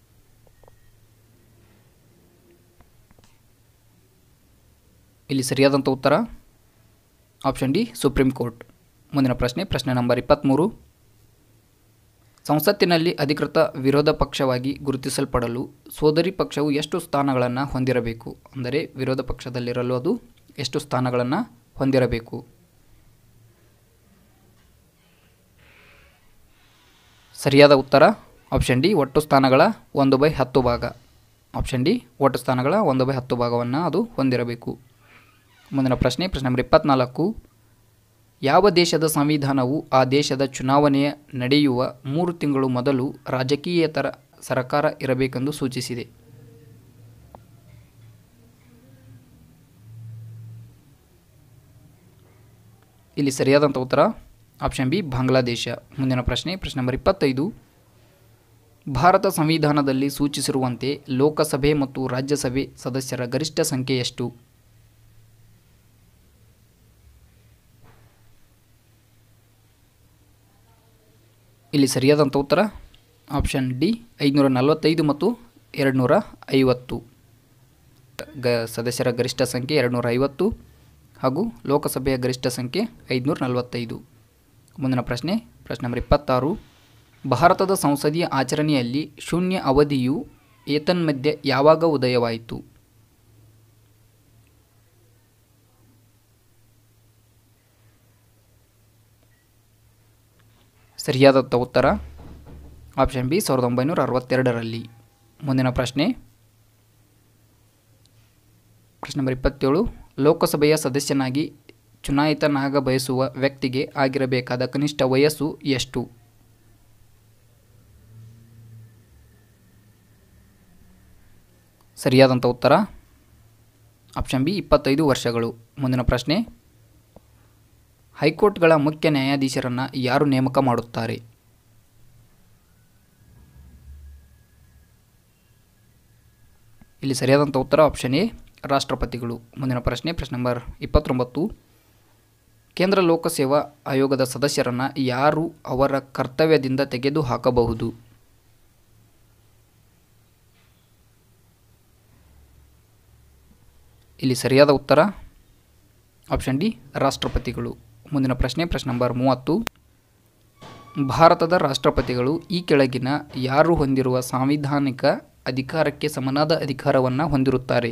ಇಲ್ಲಿ ಸರಿಯಾದಂಥ ಉತ್ತರ ಆಪ್ಷನ್ ಡಿ ಸುಪ್ರೀಂ ಕೋರ್ಟ್ ಮುಂದಿನ ಪ್ರಶ್ನೆ ಪ್ರಶ್ನೆ ನಂಬರ್ ಇಪ್ಪತ್ತ್ಮೂರು ಸಂಸತ್ತಿನಲ್ಲಿ ಅಧಿಕೃತ ವಿರೋಧ ಪಕ್ಷವಾಗಿ ಗುರುತಿಸಲ್ಪಡಲು ಸೋದರಿ ಪಕ್ಷವು ಎಷ್ಟು ಸ್ಥಾನಗಳನ್ನು ಹೊಂದಿರಬೇಕು ಅಂದರೆ ವಿರೋಧ ಪಕ್ಷದಲ್ಲಿರಲು ಅದು ಎಷ್ಟು ಸ್ಥಾನಗಳನ್ನು ಹೊಂದಿರಬೇಕು ಸರಿಯಾದ ಉತ್ತರ ಆಪ್ಷನ್ ಡಿ ಒಟ್ಟು ಸ್ಥಾನಗಳ ಒಂದು ಬೈ ಹತ್ತು ಭಾಗ ಆಪ್ಷನ್ ಡಿ ಒಟ್ಟು ಸ್ಥಾನಗಳ ಒಂದು ಬೈ ಹತ್ತು ಭಾಗವನ್ನು ಅದು ಹೊಂದಿರಬೇಕು ಮುಂದಿನ ಪ್ರಶ್ನೆ ಪ್ರಶ್ನೆ ನಂಬರ್ ಇಪ್ಪತ್ನಾಲ್ಕು ಯಾವ ದೇಶದ ಸಂವಿಧಾನವು ಆ ದೇಶದ ಚುನಾವಣೆಯ ನಡೆಯುವ ಮೂರು ತಿಂಗಳು ಮೊದಲು ರಾಜಕೀಯೇತರ ಸರ್ಕಾರ ಇರಬೇಕೆಂದು ಸೂಚಿಸಿದೆ ಇಲ್ಲಿ ಸರಿಯಾದಂಥ ಉತ್ತರ ಆಪ್ಷನ್ ಬಿ ಬಾಂಗ್ಲಾದೇಶ ಮುಂದಿನ ಪ್ರಶ್ನೆ ಪ್ರಶ್ನೆ ನಂಬರ್ ಇಪ್ಪತ್ತೈದು ಭಾರತ ಸಂವಿಧಾನದಲ್ಲಿ ಸೂಚಿಸಿರುವಂತೆ ಲೋಕಸಭೆ ಮತ್ತು ರಾಜ್ಯಸಭೆ ಸದಸ್ಯರ ಗರಿಷ್ಠ ಸಂಖ್ಯೆ ಎಷ್ಟು ಇಲ್ಲಿ ಸರಿಯಾದಂಥ ಉತ್ತರ ಆಪ್ಷನ್ ಡಿ ಐದುನೂರ ನಲವತ್ತೈದು ಮತ್ತು ಎರಡು ನೂರ ಐವತ್ತು ಗ ಸದಸ್ಯರ ಗರಿಷ್ಠ ಸಂಖ್ಯೆ ಎರಡು ನೂರ ಐವತ್ತು ಹಾಗೂ ಲೋಕಸಭೆಯ ಗರಿಷ್ಠ ಸಂಖ್ಯೆ ಐದುನೂರ ನಲವತ್ತೈದು ಮುಂದಿನ ಪ್ರಶ್ನೆ ಪ್ರಶ್ನೆ ನಂಬರ್ ಇಪ್ಪತ್ತಾರು ಭಾರತದ ಸಂಸದೀಯ ಆಚರಣೆಯಲ್ಲಿ ಶೂನ್ಯ ಅವಧಿಯು ಏತನ್ಮಧ್ಯೆ ಯಾವಾಗ ಉದಯವಾಯಿತು ಸರಿಯಾದಂಥ ಉತ್ತರ ಆಪ್ಷನ್ ಬಿ ಸಾವಿರದ ಒಂಬೈನೂರ ಅರವತ್ತೆರಡರಲ್ಲಿ ಮುಂದಿನ ಪ್ರಶ್ನೆ ಪ್ರಶ್ನೆ ನಂಬರ್ ಇಪ್ಪತ್ತೇಳು ಲೋಕಸಭೆಯ ಸದಸ್ಯನಾಗಿ ಚುನಾಯಿತನಾಗ ಬಯಸುವ ವ್ಯಕ್ತಿಗೆ ಆಗಿರಬೇಕಾದ ಕನಿಷ್ಠ ವಯಸ್ಸು ಎಷ್ಟು ಸರಿಯಾದಂಥ ಉತ್ತರ ಆಪ್ಷನ್ ಬಿ ಇಪ್ಪತ್ತೈದು ವರ್ಷಗಳು ಮುಂದಿನ ಪ್ರಶ್ನೆ ಹೈಕೋರ್ಟ್ಗಳ ಮುಖ್ಯ ನ್ಯಾಯಾಧೀಶರನ್ನು ಯಾರು ನೇಮಕ ಮಾಡುತ್ತಾರೆ ಇಲ್ಲಿ ಸರಿಯಾದಂಥ ಉತ್ತರ ಆಪ್ಷನ್ ಎ ರಾಷ್ಟ್ರಪತಿಗಳು ಮುಂದಿನ ಪ್ರಶ್ನೆ ಪ್ರಶ್ನೆ ನಂಬರ್ ಇಪ್ಪತ್ತೊಂಬತ್ತು ಕೇಂದ್ರ ಲೋಕಸೇವಾ ಆಯೋಗದ ಸದಸ್ಯರನ್ನು ಯಾರು ಅವರ ಕರ್ತವ್ಯದಿಂದ ತೆಗೆದು ಹಾಕಬಹುದು ಇಲ್ಲಿ ಸರಿಯಾದ ಉತ್ತರ ಆಪ್ಷನ್ ಡಿ ರಾಷ್ಟ್ರಪತಿಗಳು ಮುಂದಿನ ಪ್ರಶ್ನೆ ಪ್ರಶ್ನೆ ನಂಬರ್ ಮೂವತ್ತು ಭಾರತದ ರಾಷ್ಟ್ರಪತಿಗಳು ಈ ಕೆಳಗಿನ ಯಾರು ಹೊಂದಿರುವ ಸಾಂವಿಧಾನಿಕ ಅಧಿಕಾರಕ್ಕೆ ಸಮನಾದ ಅಧಿಕಾರವನ್ನು ಹೊಂದಿರುತ್ತಾರೆ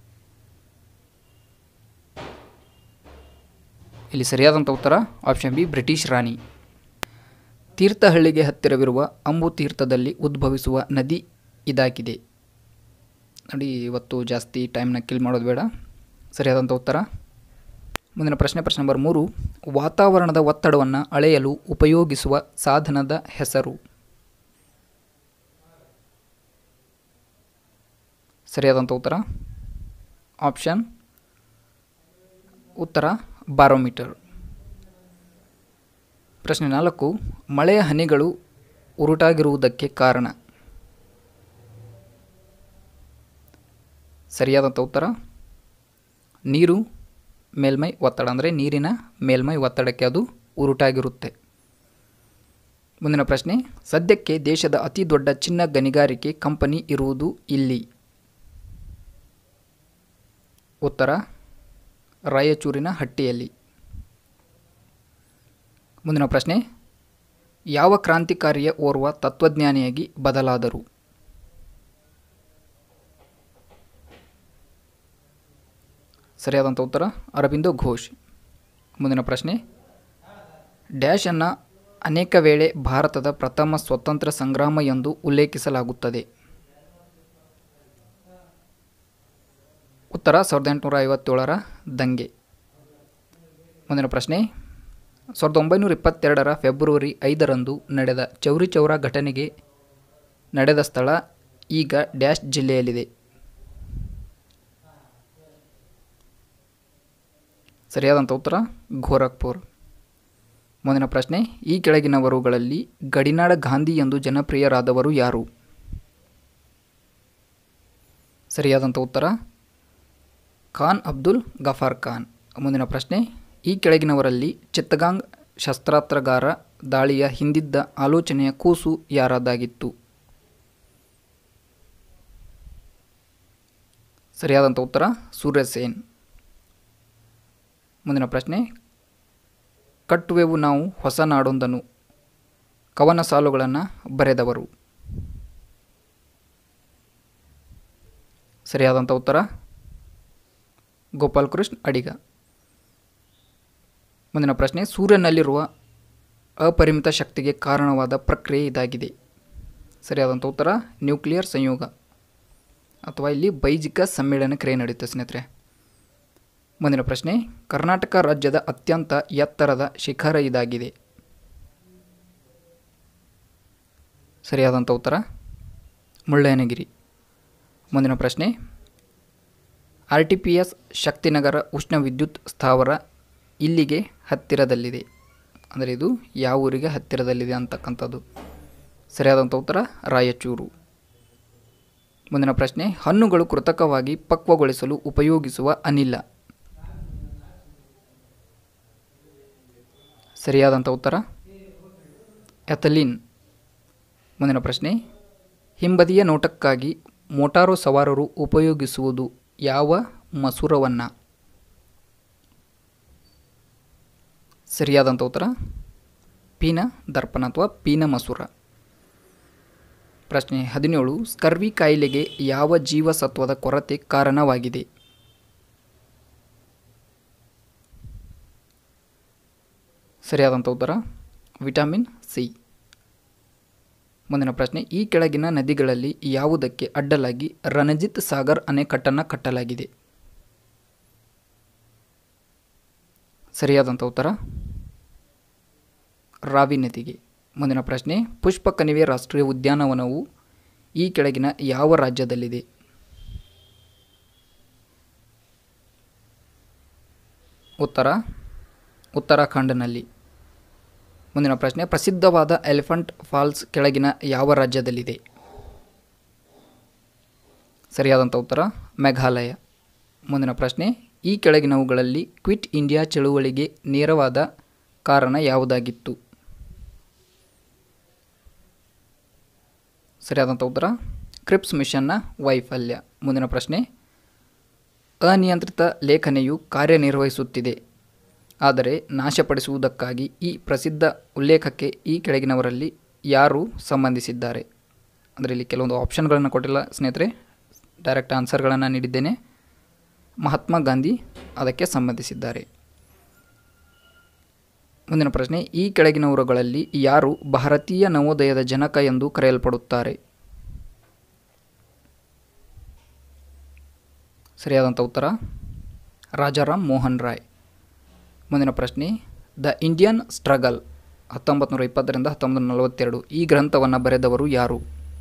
ಇಲ್ಲಿ ಸರಿಯಾದಂಥ ಉತ್ತರ ಆಪ್ಷನ್ ಬಿ ಬ್ರಿಟಿಷ್ ರಾಣಿ ತೀರ್ಥಹಳ್ಳಿಗೆ ಹತ್ತಿರವಿರುವ ಅಂಬು ತೀರ್ಥದಲ್ಲಿ ಉದ್ಭವಿಸುವ ನದಿ ಇದಾಗಿದೆ ನೋಡಿ ಇವತ್ತು ಜಾಸ್ತಿ ಟೈಮ್ನ ಕಿಲ್ ಮಾಡೋದು ಬೇಡ ಸರಿಯಾದಂಥ ಉತ್ತರ ಮುಂದಿನ ಪ್ರಶ್ನೆ ಪ್ರಶ್ನೆ ನಂಬರ್ ಮೂರು ವಾತಾವರಣದ ಒತ್ತಡವನ್ನು ಅಳೆಯಲು ಉಪಯೋಗಿಸುವ ಸಾಧನದ ಹೆಸರು ಸರಿಯಾದಂಥ ಉತ್ತರ ಆಪ್ಷನ್ ಉತ್ತರ ಬಾರೋಮೀಟರ್ ಪ್ರಶ್ನೆ ನಾಲ್ಕು ಮಳೆಯ ಹನಿಗಳು ಉರುಟಾಗಿರುವುದಕ್ಕೆ ಕಾರಣ ಸರಿಯಾದಂಥ ಉತ್ತರ ನೀರು ಮೇಲ್ಮೈ ಒತ್ತಡ ಅಂದರೆ ನೀರಿನ ಮೇಲ್ಮೈ ಒತ್ತಡಕ್ಕೆ ಅದು ಉರುಟಾಗಿರುತ್ತೆ ಮುಂದಿನ ಪ್ರಶ್ನೆ ಸದ್ಯಕ್ಕೆ ದೇಶದ ಅತಿ ದೊಡ್ಡ ಚಿನ್ನ ಗಣಿಗಾರಿಕೆ ಕಂಪನಿ ಇರುವುದು ಇಲ್ಲಿ ಉತ್ತರ ರಾಯಚೂರಿನ ಹಟ್ಟಿಯಲ್ಲಿ ಮುಂದಿನ ಪ್ರಶ್ನೆ ಯಾವ ಕ್ರಾಂತಿಕಾರಿಯ ಓರ್ವ ತತ್ವಜ್ಞಾನಿಯಾಗಿ ಬದಲಾದರು ಸರಿಯಾದಂಥ ಉತ್ತರ ಅರವಿಂದೋ ಘೋಷ್ ಮುಂದಿನ ಪ್ರಶ್ನೆ ಡ್ಯಾಶನ್ನು ಅನೇಕ ವೇಳೆ ಭಾರತದ ಪ್ರಥಮ ಸ್ವತಂತ್ರ ಸಂಗ್ರಾಮ ಎಂದು ಉಲ್ಲೇಖಿಸಲಾಗುತ್ತದೆ ಉತ್ತರ ಸಾವಿರದ ಎಂಟುನೂರ ಐವತ್ತೇಳರ ದಂಗೆ ಮುಂದಿನ ಪ್ರಶ್ನೆ ಸಾವಿರದ ಒಂಬೈನೂರ ಇಪ್ಪತ್ತೆರಡರ ಫೆಬ್ರವರಿ ಐದರಂದು ನಡೆದ ಚೌರಿ ಚೌರ ಘಟನೆಗೆ ನಡೆದ ಸ್ಥಳ ಈಗ ಡ್ಯಾಶ್ ಜಿಲ್ಲೆಯಲ್ಲಿದೆ ಸರಿಯಾದಂಥ ಉತ್ತರ ಗೋರಖ್ಪುರ್ ಮುಂದಿನ ಪ್ರಶ್ನೆ ಈ ಕೆಳಗಿನವರುಗಳಲ್ಲಿ ಗಡಿನಾಡ ಗಾಂಧಿ ಎಂದು ಜನಪ್ರಿಯರಾದವರು ಯಾರು ಸರಿಯಾದಂಥ ಉತ್ತರ ಖಾನ್ ಅಬ್ದುಲ್ ಗಫಾರ್ ಖಾನ್ ಮುಂದಿನ ಪ್ರಶ್ನೆ ಈ ಕೆಳಗಿನವರಲ್ಲಿ ಚಿತ್ತಗಾಂಗ್ ಶಸ್ತ್ರಾಸ್ತ್ರಗಾರ ದಾಳಿಯ ಹಿಂದಿದ್ದ ಆಲೋಚನೆಯ ಕೂಸು ಯಾರದಾಗಿತ್ತು ಸರಿಯಾದಂಥ ಉತ್ತರ ಸೂರ್ಯಸೇನ್ ಮುಂದಿನ ಪ್ರಶ್ನೆ ಕಟ್ಟುವೆವು ನಾವು ಹೊಸ ನಾಡೊಂದನ್ನು ಕವನ ಸಾಲುಗಳನ್ನು ಬರೆದವರು ಸರಿಯಾದಂಥ ಉತ್ತರ ಗೋಪಾಲಕೃಷ್ಣ ಅಡಿಗ ಮುಂದಿನ ಪ್ರಶ್ನೆ ಸೂರ್ಯನಲ್ಲಿರುವ ಅಪರಿಮಿತ ಶಕ್ತಿಗೆ ಕಾರಣವಾದ ಪ್ರಕ್ರಿಯೆ ಇದಾಗಿದೆ ಸರಿಯಾದಂಥ ಉತ್ತರ ನ್ಯೂಕ್ಲಿಯರ್ ಸಂಯೋಗ ಅಥವಾ ಇಲ್ಲಿ ಬೈಜಿಕ ಸಮ್ಮೇಳನ ಕ್ರಿಯೆ ನಡೆಯುತ್ತೆ ಸ್ನೇಹಿತರೆ ಮುಂದಿನ ಪ್ರಶ್ನೆ ಕರ್ನಾಟಕ ರಾಜ್ಯದ ಅತ್ಯಂತ ಎತ್ತರದ ಶಿಖರ ಇದಾಗಿದೆ ಸರಿಯಾದಂಥ ಉತ್ತರ ಮುಳ್ಳಯ್ಯನಗಿರಿ ಮುಂದಿನ ಪ್ರಶ್ನೆ R T P S Shaktinagar ಉಷ್ಣ ವಿದ್ಯುತ್ ಸ್ಥಾವರ ಇಲ್ಲಿಗೆ ಹತ್ತಿರದಲ್ಲಿದೆ ಅಂದರೆ ಇದು ಯಾವ ಊರಿಗೆ ಹತ್ತಿರದಲ್ಲಿದೆ ಅಂತಕ್ಕಂಥದ್ದು ಸರಿಯಾದಂಥ ಉತ್ತರ ರಾಯಚೂರು ಮುಂದಿನ ಪ್ರಶ್ನೆ ಹಣ್ಣುಗಳು ಕೃತಕವಾಗಿ ಪಕ್ವಗೊಳಿಸಲು ಉಪಯೋಗಿಸುವ ಅನಿಲ ಸರಿಯಾದಂಥ ಉತ್ತರ ಎಥಲಿನ್ ಮುಂದಿನ ಪ್ರಶ್ನೆ ಹಿಂಬದಿಯ ನೋಟಕ್ಕಾಗಿ ಮೋಟಾರು ಸವಾರರು ಉಪಯೋಗಿಸುವುದು ಯಾವ ಮಸೂರವನ್ನು ಸರಿಯಾದಂಥ ಉತ್ತರ ಪೀನ ದರ್ಪಣ ಅಥವಾ ಪೀನ ಮಸೂರ ಪ್ರಶ್ನೆ ಹದಿನೇಳು ಸ್ಕರ್ವಿ ಕಾಯಿಲೆಗೆ ಯಾವ ಜೀವಸತ್ವದ ಕೊರತೆ ಕಾರಣವಾಗಿದೆ ಸರಿಯಾದಂಥ ಉತ್ತರ ವಿಟಮಿನ್ ಸಿ ಮುಂದಿನ ಪ್ರಶ್ನೆ ಈ ಕೆಳಗಿನ ನದಿಗಳಲ್ಲಿ ಯಾವುದಕ್ಕೆ ಅಡ್ಡಲಾಗಿ ರಣಜಿತ್ ಸಾಗರ್ ಅಣೆಕಟ್ಟನ್ನು ಕಟ್ಟಲಾಗಿದೆ ಸರಿಯಾದಂಥ ಉತ್ತರ ರಾವಿ ನದಿಗೆ ಮುಂದಿನ ಪ್ರಶ್ನೆ ಪುಷ್ಪ ಕಣಿವೆ ರಾಷ್ಟ್ರೀಯ ಉದ್ಯಾನವನವು ಈ ಕೆಳಗಿನ ಯಾವ ರಾಜ್ಯದಲ್ಲಿದೆ ಉತ್ತರ ಉತ್ತರಾಖಂಡ್ನಲ್ಲಿ ಮುಂದಿನ ಪ್ರಶ್ನೆ ಪ್ರಸಿದ್ಧವಾದ ಎಲಿಫೆಂಟ್ ಫಾಲ್ಸ್ ಕೆಳಗಿನ ಯಾವ ರಾಜ್ಯದಲ್ಲಿದೆ ಸರಿಯಾದಂಥ ಉತ್ತರ ಮೇಘಾಲಯ ಮುಂದಿನ ಪ್ರಶ್ನೆ ಈ ಕೆಳಗಿನವುಗಳಲ್ಲಿ ಕ್ವಿಟ್ ಇಂಡಿಯಾ ಚಳುವಳಿಗೆ ನೇರವಾದ ಕಾರಣ ಯಾವುದಾಗಿತ್ತು ಸರಿಯಾದಂಥ ಉತ್ತರ ಕ್ರಿಪ್ಸ್ ಮಿಷನ್ನ ವೈಫಲ್ಯ ಮುಂದಿನ ಪ್ರಶ್ನೆ ಅನಿಯಂತ್ರಿತ ಲೇಖನೆಯು ಕಾರ್ಯನಿರ್ವಹಿಸುತ್ತಿದೆ ಆದರೆ ನಾಶಪಡಿಸುವುದಕ್ಕಾಗಿ ಈ ಪ್ರಸಿದ್ಧ ಉಲ್ಲೇಖಕ್ಕೆ ಈ ಕೆಳಗಿನವರಲ್ಲಿ ಯಾರು ಸಂಬಂಧಿಸಿದ್ದಾರೆ ಅಂದರೆ ಇಲ್ಲಿ ಕೆಲವೊಂದು ಆಪ್ಷನ್ಗಳನ್ನು ಕೊಟ್ಟಿಲ್ಲ ಸ್ನೇಹಿತರೆ ಡೈರೆಕ್ಟ್ ಆನ್ಸರ್ಗಳನ್ನು ನೀಡಿದ್ದೇನೆ ಮಹಾತ್ಮ ಗಾಂಧಿ ಅದಕ್ಕೆ ಸಂಬಂಧಿಸಿದ್ದಾರೆ ಮುಂದಿನ ಪ್ರಶ್ನೆ ಈ ಕೆಳಗಿನವರುಗಳಲ್ಲಿ ಯಾರು ಭಾರತೀಯ ನವೋದಯದ ಜನಕ ಎಂದು ಕರೆಯಲ್ಪಡುತ್ತಾರೆ ಸರಿಯಾದಂಥ ಉತ್ತರ ರಾಜಾರಾಮ್ ಮೋಹನ್ ರಾಯ್ ಮುಂದಿನ ಪ್ರಶ್ನೆ ದ ಇಂಡಿಯನ್ ಸ್ಟ್ರಗಲ್ ಹತ್ತೊಂಬತ್ತು ನೂರ ಇಪ್ಪತ್ತರಿಂದ ಹತ್ತೊಂಬತ್ತು ನಲವತ್ತೆರಡು ಈ ಗ್ರಂಥವನ್ನು ಬರೆದವರು ಯಾರು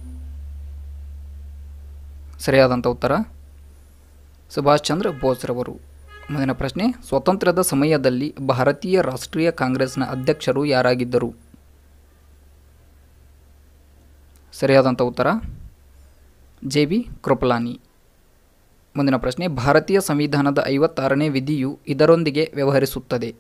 ಸರಿಯಾದಂಥ ಉತ್ತರ ಸುಭಾಷ್ ಚಂದ್ರ ಬೋಸ್ರವರು ಮುಂದಿನ ಪ್ರಶ್ನೆ ಸ್ವಾತಂತ್ರ್ಯದ ಸಮಯದಲ್ಲಿ ಭಾರತೀಯ ರಾಷ್ಟ್ರೀಯ ಕಾಂಗ್ರೆಸ್ನ ಅಧ್ಯಕ್ಷರು ಯಾರಾಗಿದ್ದರು ಸರಿಯಾದಂಥ ಉತ್ತರ ಜೆ ಬಿ ಕೃಪಲಾನಿ ಮುಂದಿನ ಪ್ರಶ್ನೆ ಭಾರತೀಯ ಸಂವಿಧಾನದ ಐವತ್ತಾರನೇ ವಿಧಿಯು ಇದರೊಂದಿಗೆ ವ್ಯವಹರಿಸುತ್ತದೆ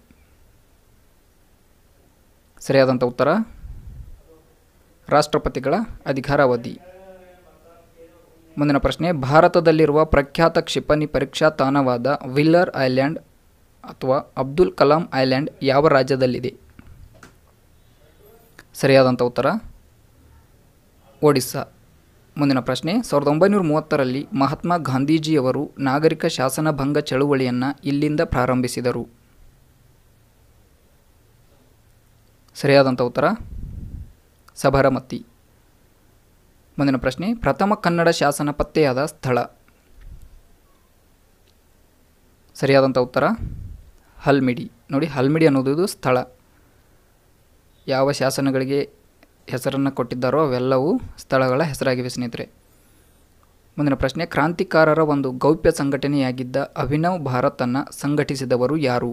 ಸರಿಯಾದಂಥ ಉತ್ತರ ರಾಷ್ಟ್ರಪತಿಗಳ ಅಧಿಕಾರಾವಧಿ ಮುಂದಿನ ಪ್ರಶ್ನೆ ಭಾರತದಲ್ಲಿರುವ ಪ್ರಖ್ಯಾತ ಕ್ಷಿಪಣಿ ಪರೀಕ್ಷಾ ತಾಣವಾದ ವಿಲ್ಲರ್ ಐಲ್ಯಾಂಡ್ ಅಥವಾ ಅಬ್ದುಲ್ ಕಲಾಂ ಐಲ್ಯಾಂಡ್ ಯಾವ ರಾಜ್ಯದಲ್ಲಿದೆ ಸರಿಯಾದಂಥ ಉತ್ತರ ಒಡಿಸ್ಸಾ ಮುಂದಿನ ಪ್ರಶ್ನೆ ಸಾವಿರದ ಒಂಬೈನೂರ ಮೂವತ್ತರಲ್ಲಿ ಮಹಾತ್ಮ ಗಾಂಧೀಜಿಯವರು ನಾಗರಿಕ ಶಾಸನ ಭಂಗ ಚಳುವಳಿಯನ್ನು ಇಲ್ಲಿಂದ ಪ್ರಾರಂಭಿಸಿದರು ಸರಿಯಾದಂಥ ಉತ್ತರ ಸಬರಮತಿ ಮುಂದಿನ ಪ್ರಶ್ನೆ ಪ್ರಥಮ ಕನ್ನಡ ಶಾಸನ ಪತ್ತೆಯಾದ ಸ್ಥಳ ಸರಿಯಾದಂಥ ಉತ್ತರ ಹಲ್ಮಿಡಿ ನೋಡಿ ಹಲ್ಮಿಡಿ ಅನ್ನೋದು ಇದು ಸ್ಥಳ ಯಾವ ಶಾಸನಗಳಿಗೆ ಹೆಸರನ್ನು ಕೊಟ್ಟಿದ್ದಾರೋ ಅವೆಲ್ಲವೂ ಸ್ಥಳಗಳ ಹೆಸರಾಗಿವೆ ಸ್ನೇಹಿತರೆ ಮುಂದಿನ ಪ್ರಶ್ನೆ ಕ್ರಾಂತಿಕಾರರ ಒಂದು ಗೌಪ್ಯ ಸಂಘಟನೆಯಾಗಿದ್ದ ಅಭಿನವ್ ಭಾರತನ್ನು ಸಂಘಟಿಸಿದವರು ಯಾರು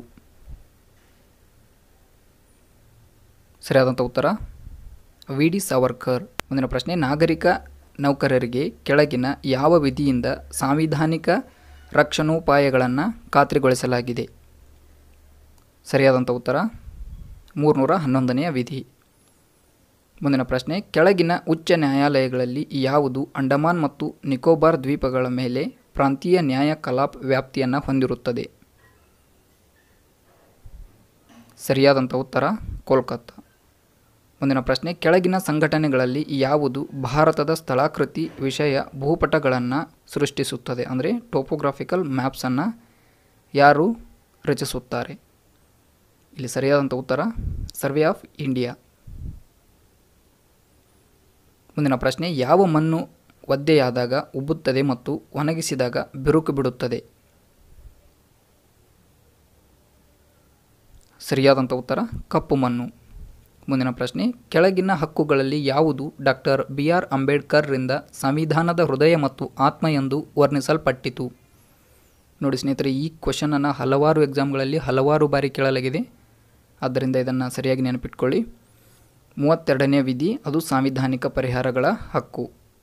ಸರಿಯಾದಂಥ ಉತ್ತರ ವಿ ಡಿ ಸಾವರ್ಕರ್ ಮುಂದಿನ ಪ್ರಶ್ನೆ ನಾಗರಿಕ ನೌಕರರಿಗೆ ಕೆಳಗಿನ ಯಾವ ವಿಧಿಯಿಂದ ಸಾಂವಿಧಾನಿಕ ರಕ್ಷಣೋಪಾಯಗಳನ್ನು ಖಾತ್ರಿಗೊಳಿಸಲಾಗಿದೆ ಸರಿಯಾದಂಥ ಉತ್ತರ ಮೂರುನೂರ ಹನ್ನೊಂದನೆಯ ವಿಧಿ ಮುಂದಿನ ಪ್ರಶ್ನೆ ಕೆಳಗಿನ ಉಚ್ಚ ನ್ಯಾಯಾಲಯಗಳಲ್ಲಿ ಯಾವುದು ಅಂಡಮಾನ್ ಮತ್ತು ನಿಕೋಬಾರ್ ದ್ವೀಪಗಳ ಮೇಲೆ ಪ್ರಾಂತೀಯ ನ್ಯಾಯ ಕಲಾಪ್ ವ್ಯಾಪ್ತಿಯನ್ನು ಹೊಂದಿರುತ್ತದೆ ಸರಿಯಾದಂಥ ಉತ್ತರ ಕೋಲ್ಕತ್ತಾ ಮುಂದಿನ ಪ್ರಶ್ನೆ ಕೆಳಗಿನ ಸಂಘಟನೆಗಳಲ್ಲಿ ಯಾವುದು ಭಾರತದ ಸ್ಥಳಾಕೃತಿ ವಿಷಯ ಭೂಪಟಗಳನ್ನು ಸೃಷ್ಟಿಸುತ್ತದೆ ಅಂದರೆ ಟೋಪೋಗ್ರಾಫಿಕಲ್ ಮ್ಯಾಪ್ಸನ್ನು ಯಾರು ರಚಿಸುತ್ತಾರೆ ಇಲ್ಲಿ ಸರಿಯಾದಂಥ ಉತ್ತರ ಸರ್ವೆ ಆಫ್ ಇಂಡಿಯಾ ಮುಂದಿನ ಪ್ರಶ್ನೆ ಯಾವ ಮಣ್ಣು ಒದ್ದೆಯಾದಾಗ ಉಬ್ಬುತ್ತದೆ ಮತ್ತು ಒಣಗಿಸಿದಾಗ ಬಿರುಕು ಬಿಡುತ್ತದೆ ಸರಿಯಾದಂಥ ಉತ್ತರ ಕಪ್ಪು ಮಣ್ಣು ಮುಂದಿನ ಪ್ರಶ್ನೆ ಕೆಳಗಿನ ಹಕ್ಕುಗಳಲ್ಲಿ ಯಾವುದು ಡಾಕ್ಟರ್ ಬಿ ಆರ್ ಅಂಬೇಡ್ಕರ್ರಿಂದ ಸಂವಿಧಾನದ ಹೃದಯ ಮತ್ತು ಆತ್ಮ ಎಂದು ವರ್ಣಿಸಲ್ಪಟ್ಟಿತು ನೋಡಿ ಸ್ನೇಹಿತರೆ ಈ ಕ್ವಶನನ್ನು ಹಲವಾರು ಎಕ್ಸಾಮ್ಗಳಲ್ಲಿ ಹಲವಾರು ಬಾರಿ ಕೇಳಲಾಗಿದೆ ಆದ್ದರಿಂದ ಇದನ್ನು ಸರಿಯಾಗಿ ನೆನಪಿಟ್ಕೊಳ್ಳಿ ಮೂವತ್ತೆರಡನೇ ವಿಧಿ ಅದು ಸಾಂವಿಧಾನಿಕ ಪರಿಹಾರಗಳ ಹಕ್ಕು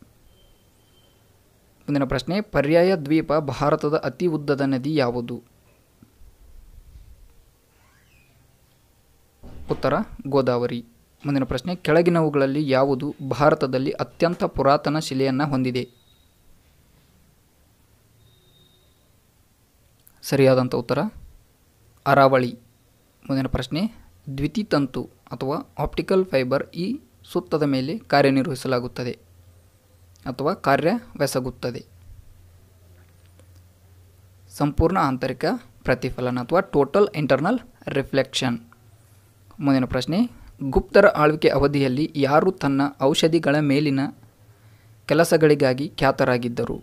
ಮುಂದಿನ ಪ್ರಶ್ನೆ ಪರ್ಯಾಯ ದ್ವೀಪ ಭಾರತದ ಅತಿ ಉದ್ದದ ನದಿ ಯಾವುದು ಉತ್ತರ ಗೋದಾವರಿ ಮುಂದಿನ ಪ್ರಶ್ನೆ ಕೆಳಗಿನವುಗಳಲ್ಲಿ ಯಾವುದು ಭಾರತದಲ್ಲಿ ಅತ್ಯಂತ ಪುರಾತನ ಶಿಲೆಯನ್ನು ಹೊಂದಿದೆ ಸರಿಯಾದಂಥ ಉತ್ತರ ಅರಾವಳಿ ಮುಂದಿನ ಪ್ರಶ್ನೆ ದ್ವಿತೀತಂತು ಅಥವಾ ಆಪ್ಟಿಕಲ್ ಫೈಬರ್ ಈ ಸುತ್ತದ ಮೇಲೆ ಕಾರ್ಯನಿರ್ವಹಿಸಲಾಗುತ್ತದೆ ಅಥವಾ ಕಾರ್ಯವೆಸಗುತ್ತದೆ ಸಂಪೂರ್ಣ ಆಂತರಿಕ ಪ್ರತಿಫಲನ ಅಥವಾ ಟೋಟಲ್ ಇಂಟರ್ನಲ್ ರಿಫ್ಲೆಕ್ಷನ್ ಮುಂದಿನ ಪ್ರಶ್ನೆ ಗುಪ್ತರ ಆಳ್ವಿಕೆ ಅವಧಿಯಲ್ಲಿ ಯಾರು ತನ್ನ ಔಷಧಿಗಳ ಮೇಲಿನ ಕೆಲಸಗಳಿಗಾಗಿ ಖ್ಯಾತರಾಗಿದ್ದರು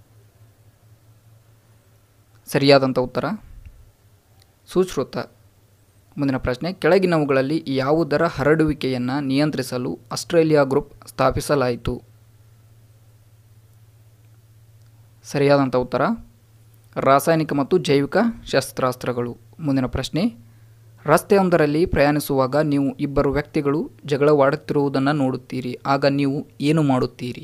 ಸರಿಯಾದಂಥ ಉತ್ತರ ಸುಶ್ರುತ ಮುಂದಿನ ಪ್ರಶ್ನೆ ಕೆಳಗಿನವುಗಳಲ್ಲಿ ಯಾವುದರ ಹರಡುವಿಕೆಯನ್ನು ನಿಯಂತ್ರಿಸಲು ಆಸ್ಟ್ರೇಲಿಯಾ ಗ್ರೂಪ್ ಸ್ಥಾಪಿಸಲಾಯಿತು ಸರಿಯಾದಂಥ ಉತ್ತರ ರಾಸಾಯನಿಕ ಮತ್ತು ಜೈವಿಕ ಶಸ್ತ್ರಾಸ್ತ್ರಗಳು ಮುಂದಿನ ಪ್ರಶ್ನೆ ರಸ್ತೆಯೊಂದರಲ್ಲಿ ಪ್ರಯಾಣಿಸುವಾಗ ನೀವು ಇಬ್ಬರು ವ್ಯಕ್ತಿಗಳು ಜಗಳವಾಡುತ್ತಿರುವುದನ್ನು ನೋಡುತ್ತೀರಿ ಆಗ ನೀವು ಏನು ಮಾಡುತ್ತೀರಿ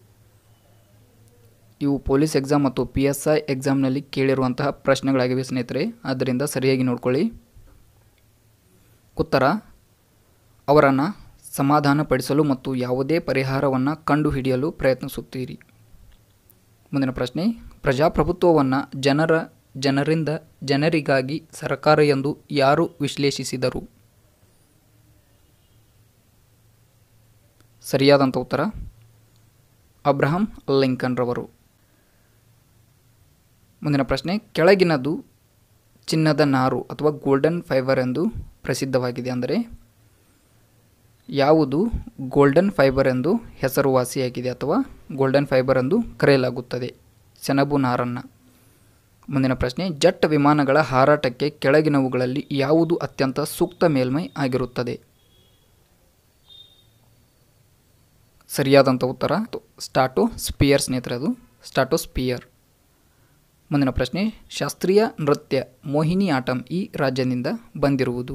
ಇವು ಪೊಲೀಸ್ ಎಕ್ಸಾಮ್ ಮತ್ತು ಪಿ ಎಸ್ ಐ ಎಕ್ಸಾಮ್ನಲ್ಲಿ ಕೇಳಿರುವಂತಹ ಪ್ರಶ್ನೆಗಳಾಗಿವೆ ಸ್ನೇಹಿತರೆ ಆದ್ದರಿಂದ ಸರಿಯಾಗಿ ನೋಡ್ಕೊಳ್ಳಿ ಉತ್ತರ ಅವರನ್ನು ಸಮಾಧಾನಪಡಿಸಲು ಮತ್ತು ಯಾವುದೇ ಪರಿಹಾರವನ್ನು ಕಂಡುಹಿಡಿಯಲು ಪ್ರಯತ್ನಿಸುತ್ತೀರಿ ಮುಂದಿನ ಪ್ರಶ್ನೆ ಪ್ರಜಾಪ್ರಭುತ್ವವನ್ನು ಜನರ ಜನರಿಂದ ಜನರಿಗಾಗಿ ಸರ್ಕಾರ ಎಂದು ಯಾರು ವಿಶ್ಲೇಷಿಸಿದರು ಸರಿಯಾದಂಥ ಉತ್ತರ ಅಬ್ರಹಂ ಲಿಂಕನ್ ರವರು ಮುಂದಿನ ಪ್ರಶ್ನೆ ಕೆಳಗಿನದು ಚಿನ್ನದ ನಾರು ಅಥವಾ ಗೋಲ್ಡನ್ ಫೈಬರ್ ಎಂದು ಪ್ರಸಿದ್ಧವಾಗಿದೆ ಅಂದರೆ ಯಾವುದು ಗೋಲ್ಡನ್ ಫೈಬರ್ ಎಂದು ಹೆಸರುವಾಸಿಯಾಗಿದೆ ಅಥವಾ ಗೋಲ್ಡನ್ ಫೈಬರ್ ಎಂದು ಕರೆಯಲಾಗುತ್ತದೆ ಸೆಣಬು ನಾರನ್ನು ಮುಂದಿನ ಪ್ರಶ್ನೆ ಜೆಟ್ ವಿಮಾನಗಳ ಹಾರಾಟಕ್ಕೆ ಕೆಳಗಿನವುಗಳಲ್ಲಿ ಯಾವುದು ಅತ್ಯಂತ ಸೂಕ್ತ ಮೇಲ್ಮೈ ಆಗಿರುತ್ತದೆ ಸರಿಯಾದಂಥ ಉತ್ತರ ಸ್ಟಾಟೋ ಸ್ಪಿಯರ್ ಸ್ನೇಹಿತರೆ ಅದು ಸ್ಟಾಟೋ ಸ್ಪಿಯರ್ ಮುಂದಿನ ಪ್ರಶ್ನೆ ಶಾಸ್ತ್ರೀಯ ನೃತ್ಯ ಮೋಹಿನಿ ಆಟಂ ಈ ರಾಜ್ಯದಿಂದ ಬಂದಿರುವುದು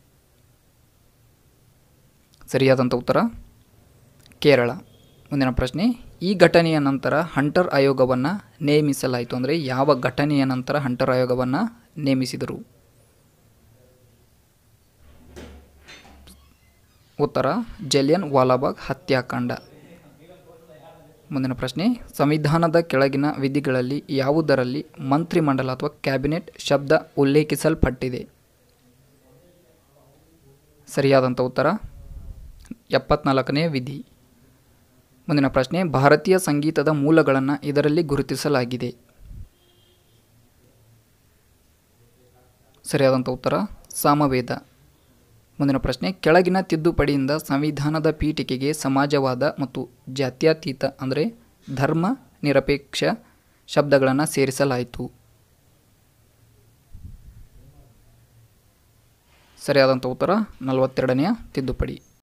ಸರಿಯಾದಂಥ ಉತ್ತರ ಕೇರಳ ಮುಂದಿನ ಪ್ರಶ್ನೆ ಈ ಘಟನೆಯ ನಂತರ ಹಂಟರ್ ಆಯೋಗವನ್ನು ನೇಮಿಸಲಾಯಿತು ಅಂದರೆ ಯಾವ ಘಟನೆಯ ನಂತರ ಹಂಟರ್ ಆಯೋಗವನ್ನು ನೇಮಿಸಿದರು ಉತ್ತರ ಜಲಿಯನ್ ವಾಲಾಬಾಗ್ ಹತ್ಯಾಕಾಂಡ ಮುಂದಿನ ಪ್ರಶ್ನೆ ಸಂವಿಧಾನದ ಕೆಳಗಿನ ವಿಧಿಗಳಲ್ಲಿ ಯಾವುದರಲ್ಲಿ ಮಂತ್ರಿಮಂಡಲ ಅಥವಾ ಕ್ಯಾಬಿನೆಟ್ ಶಬ್ದ ಉಲ್ಲೇಖಿಸಲ್ಪಟ್ಟಿದೆ ಸರಿಯಾದಂಥ ಉತ್ತರ ಎಪ್ಪತ್ನಾಲ್ಕನೇ ವಿಧಿ ಮುಂದಿನ ಪ್ರಶ್ನೆ ಭಾರತೀಯ ಸಂಗೀತದ ಮೂಲಗಳನ್ನು ಇದರಲ್ಲಿ ಗುರುತಿಸಲಾಗಿದೆ ಸರಿಯಾದಂಥ ಉತ್ತರ ಸಾಮವೇದ ಮುಂದಿನ ಪ್ರಶ್ನೆ ಕೆಳಗಿನ ತಿದ್ದುಪಡಿಯಿಂದ ಸಂವಿಧಾನದ ಪೀಠಿಕೆಗೆ ಸಮಾಜವಾದ ಮತ್ತು ಜಾತ್ಯತೀತ ಅಂದರೆ ಧರ್ಮ ನಿರಪೇಕ್ಷ ಶಬ್ದಗಳನ್ನು ಸೇರಿಸಲಾಯಿತು ಸರಿಯಾದಂಥ ಉತ್ತರ ನಲವತ್ತೆರಡನೆಯ ತಿದ್ದುಪಡಿ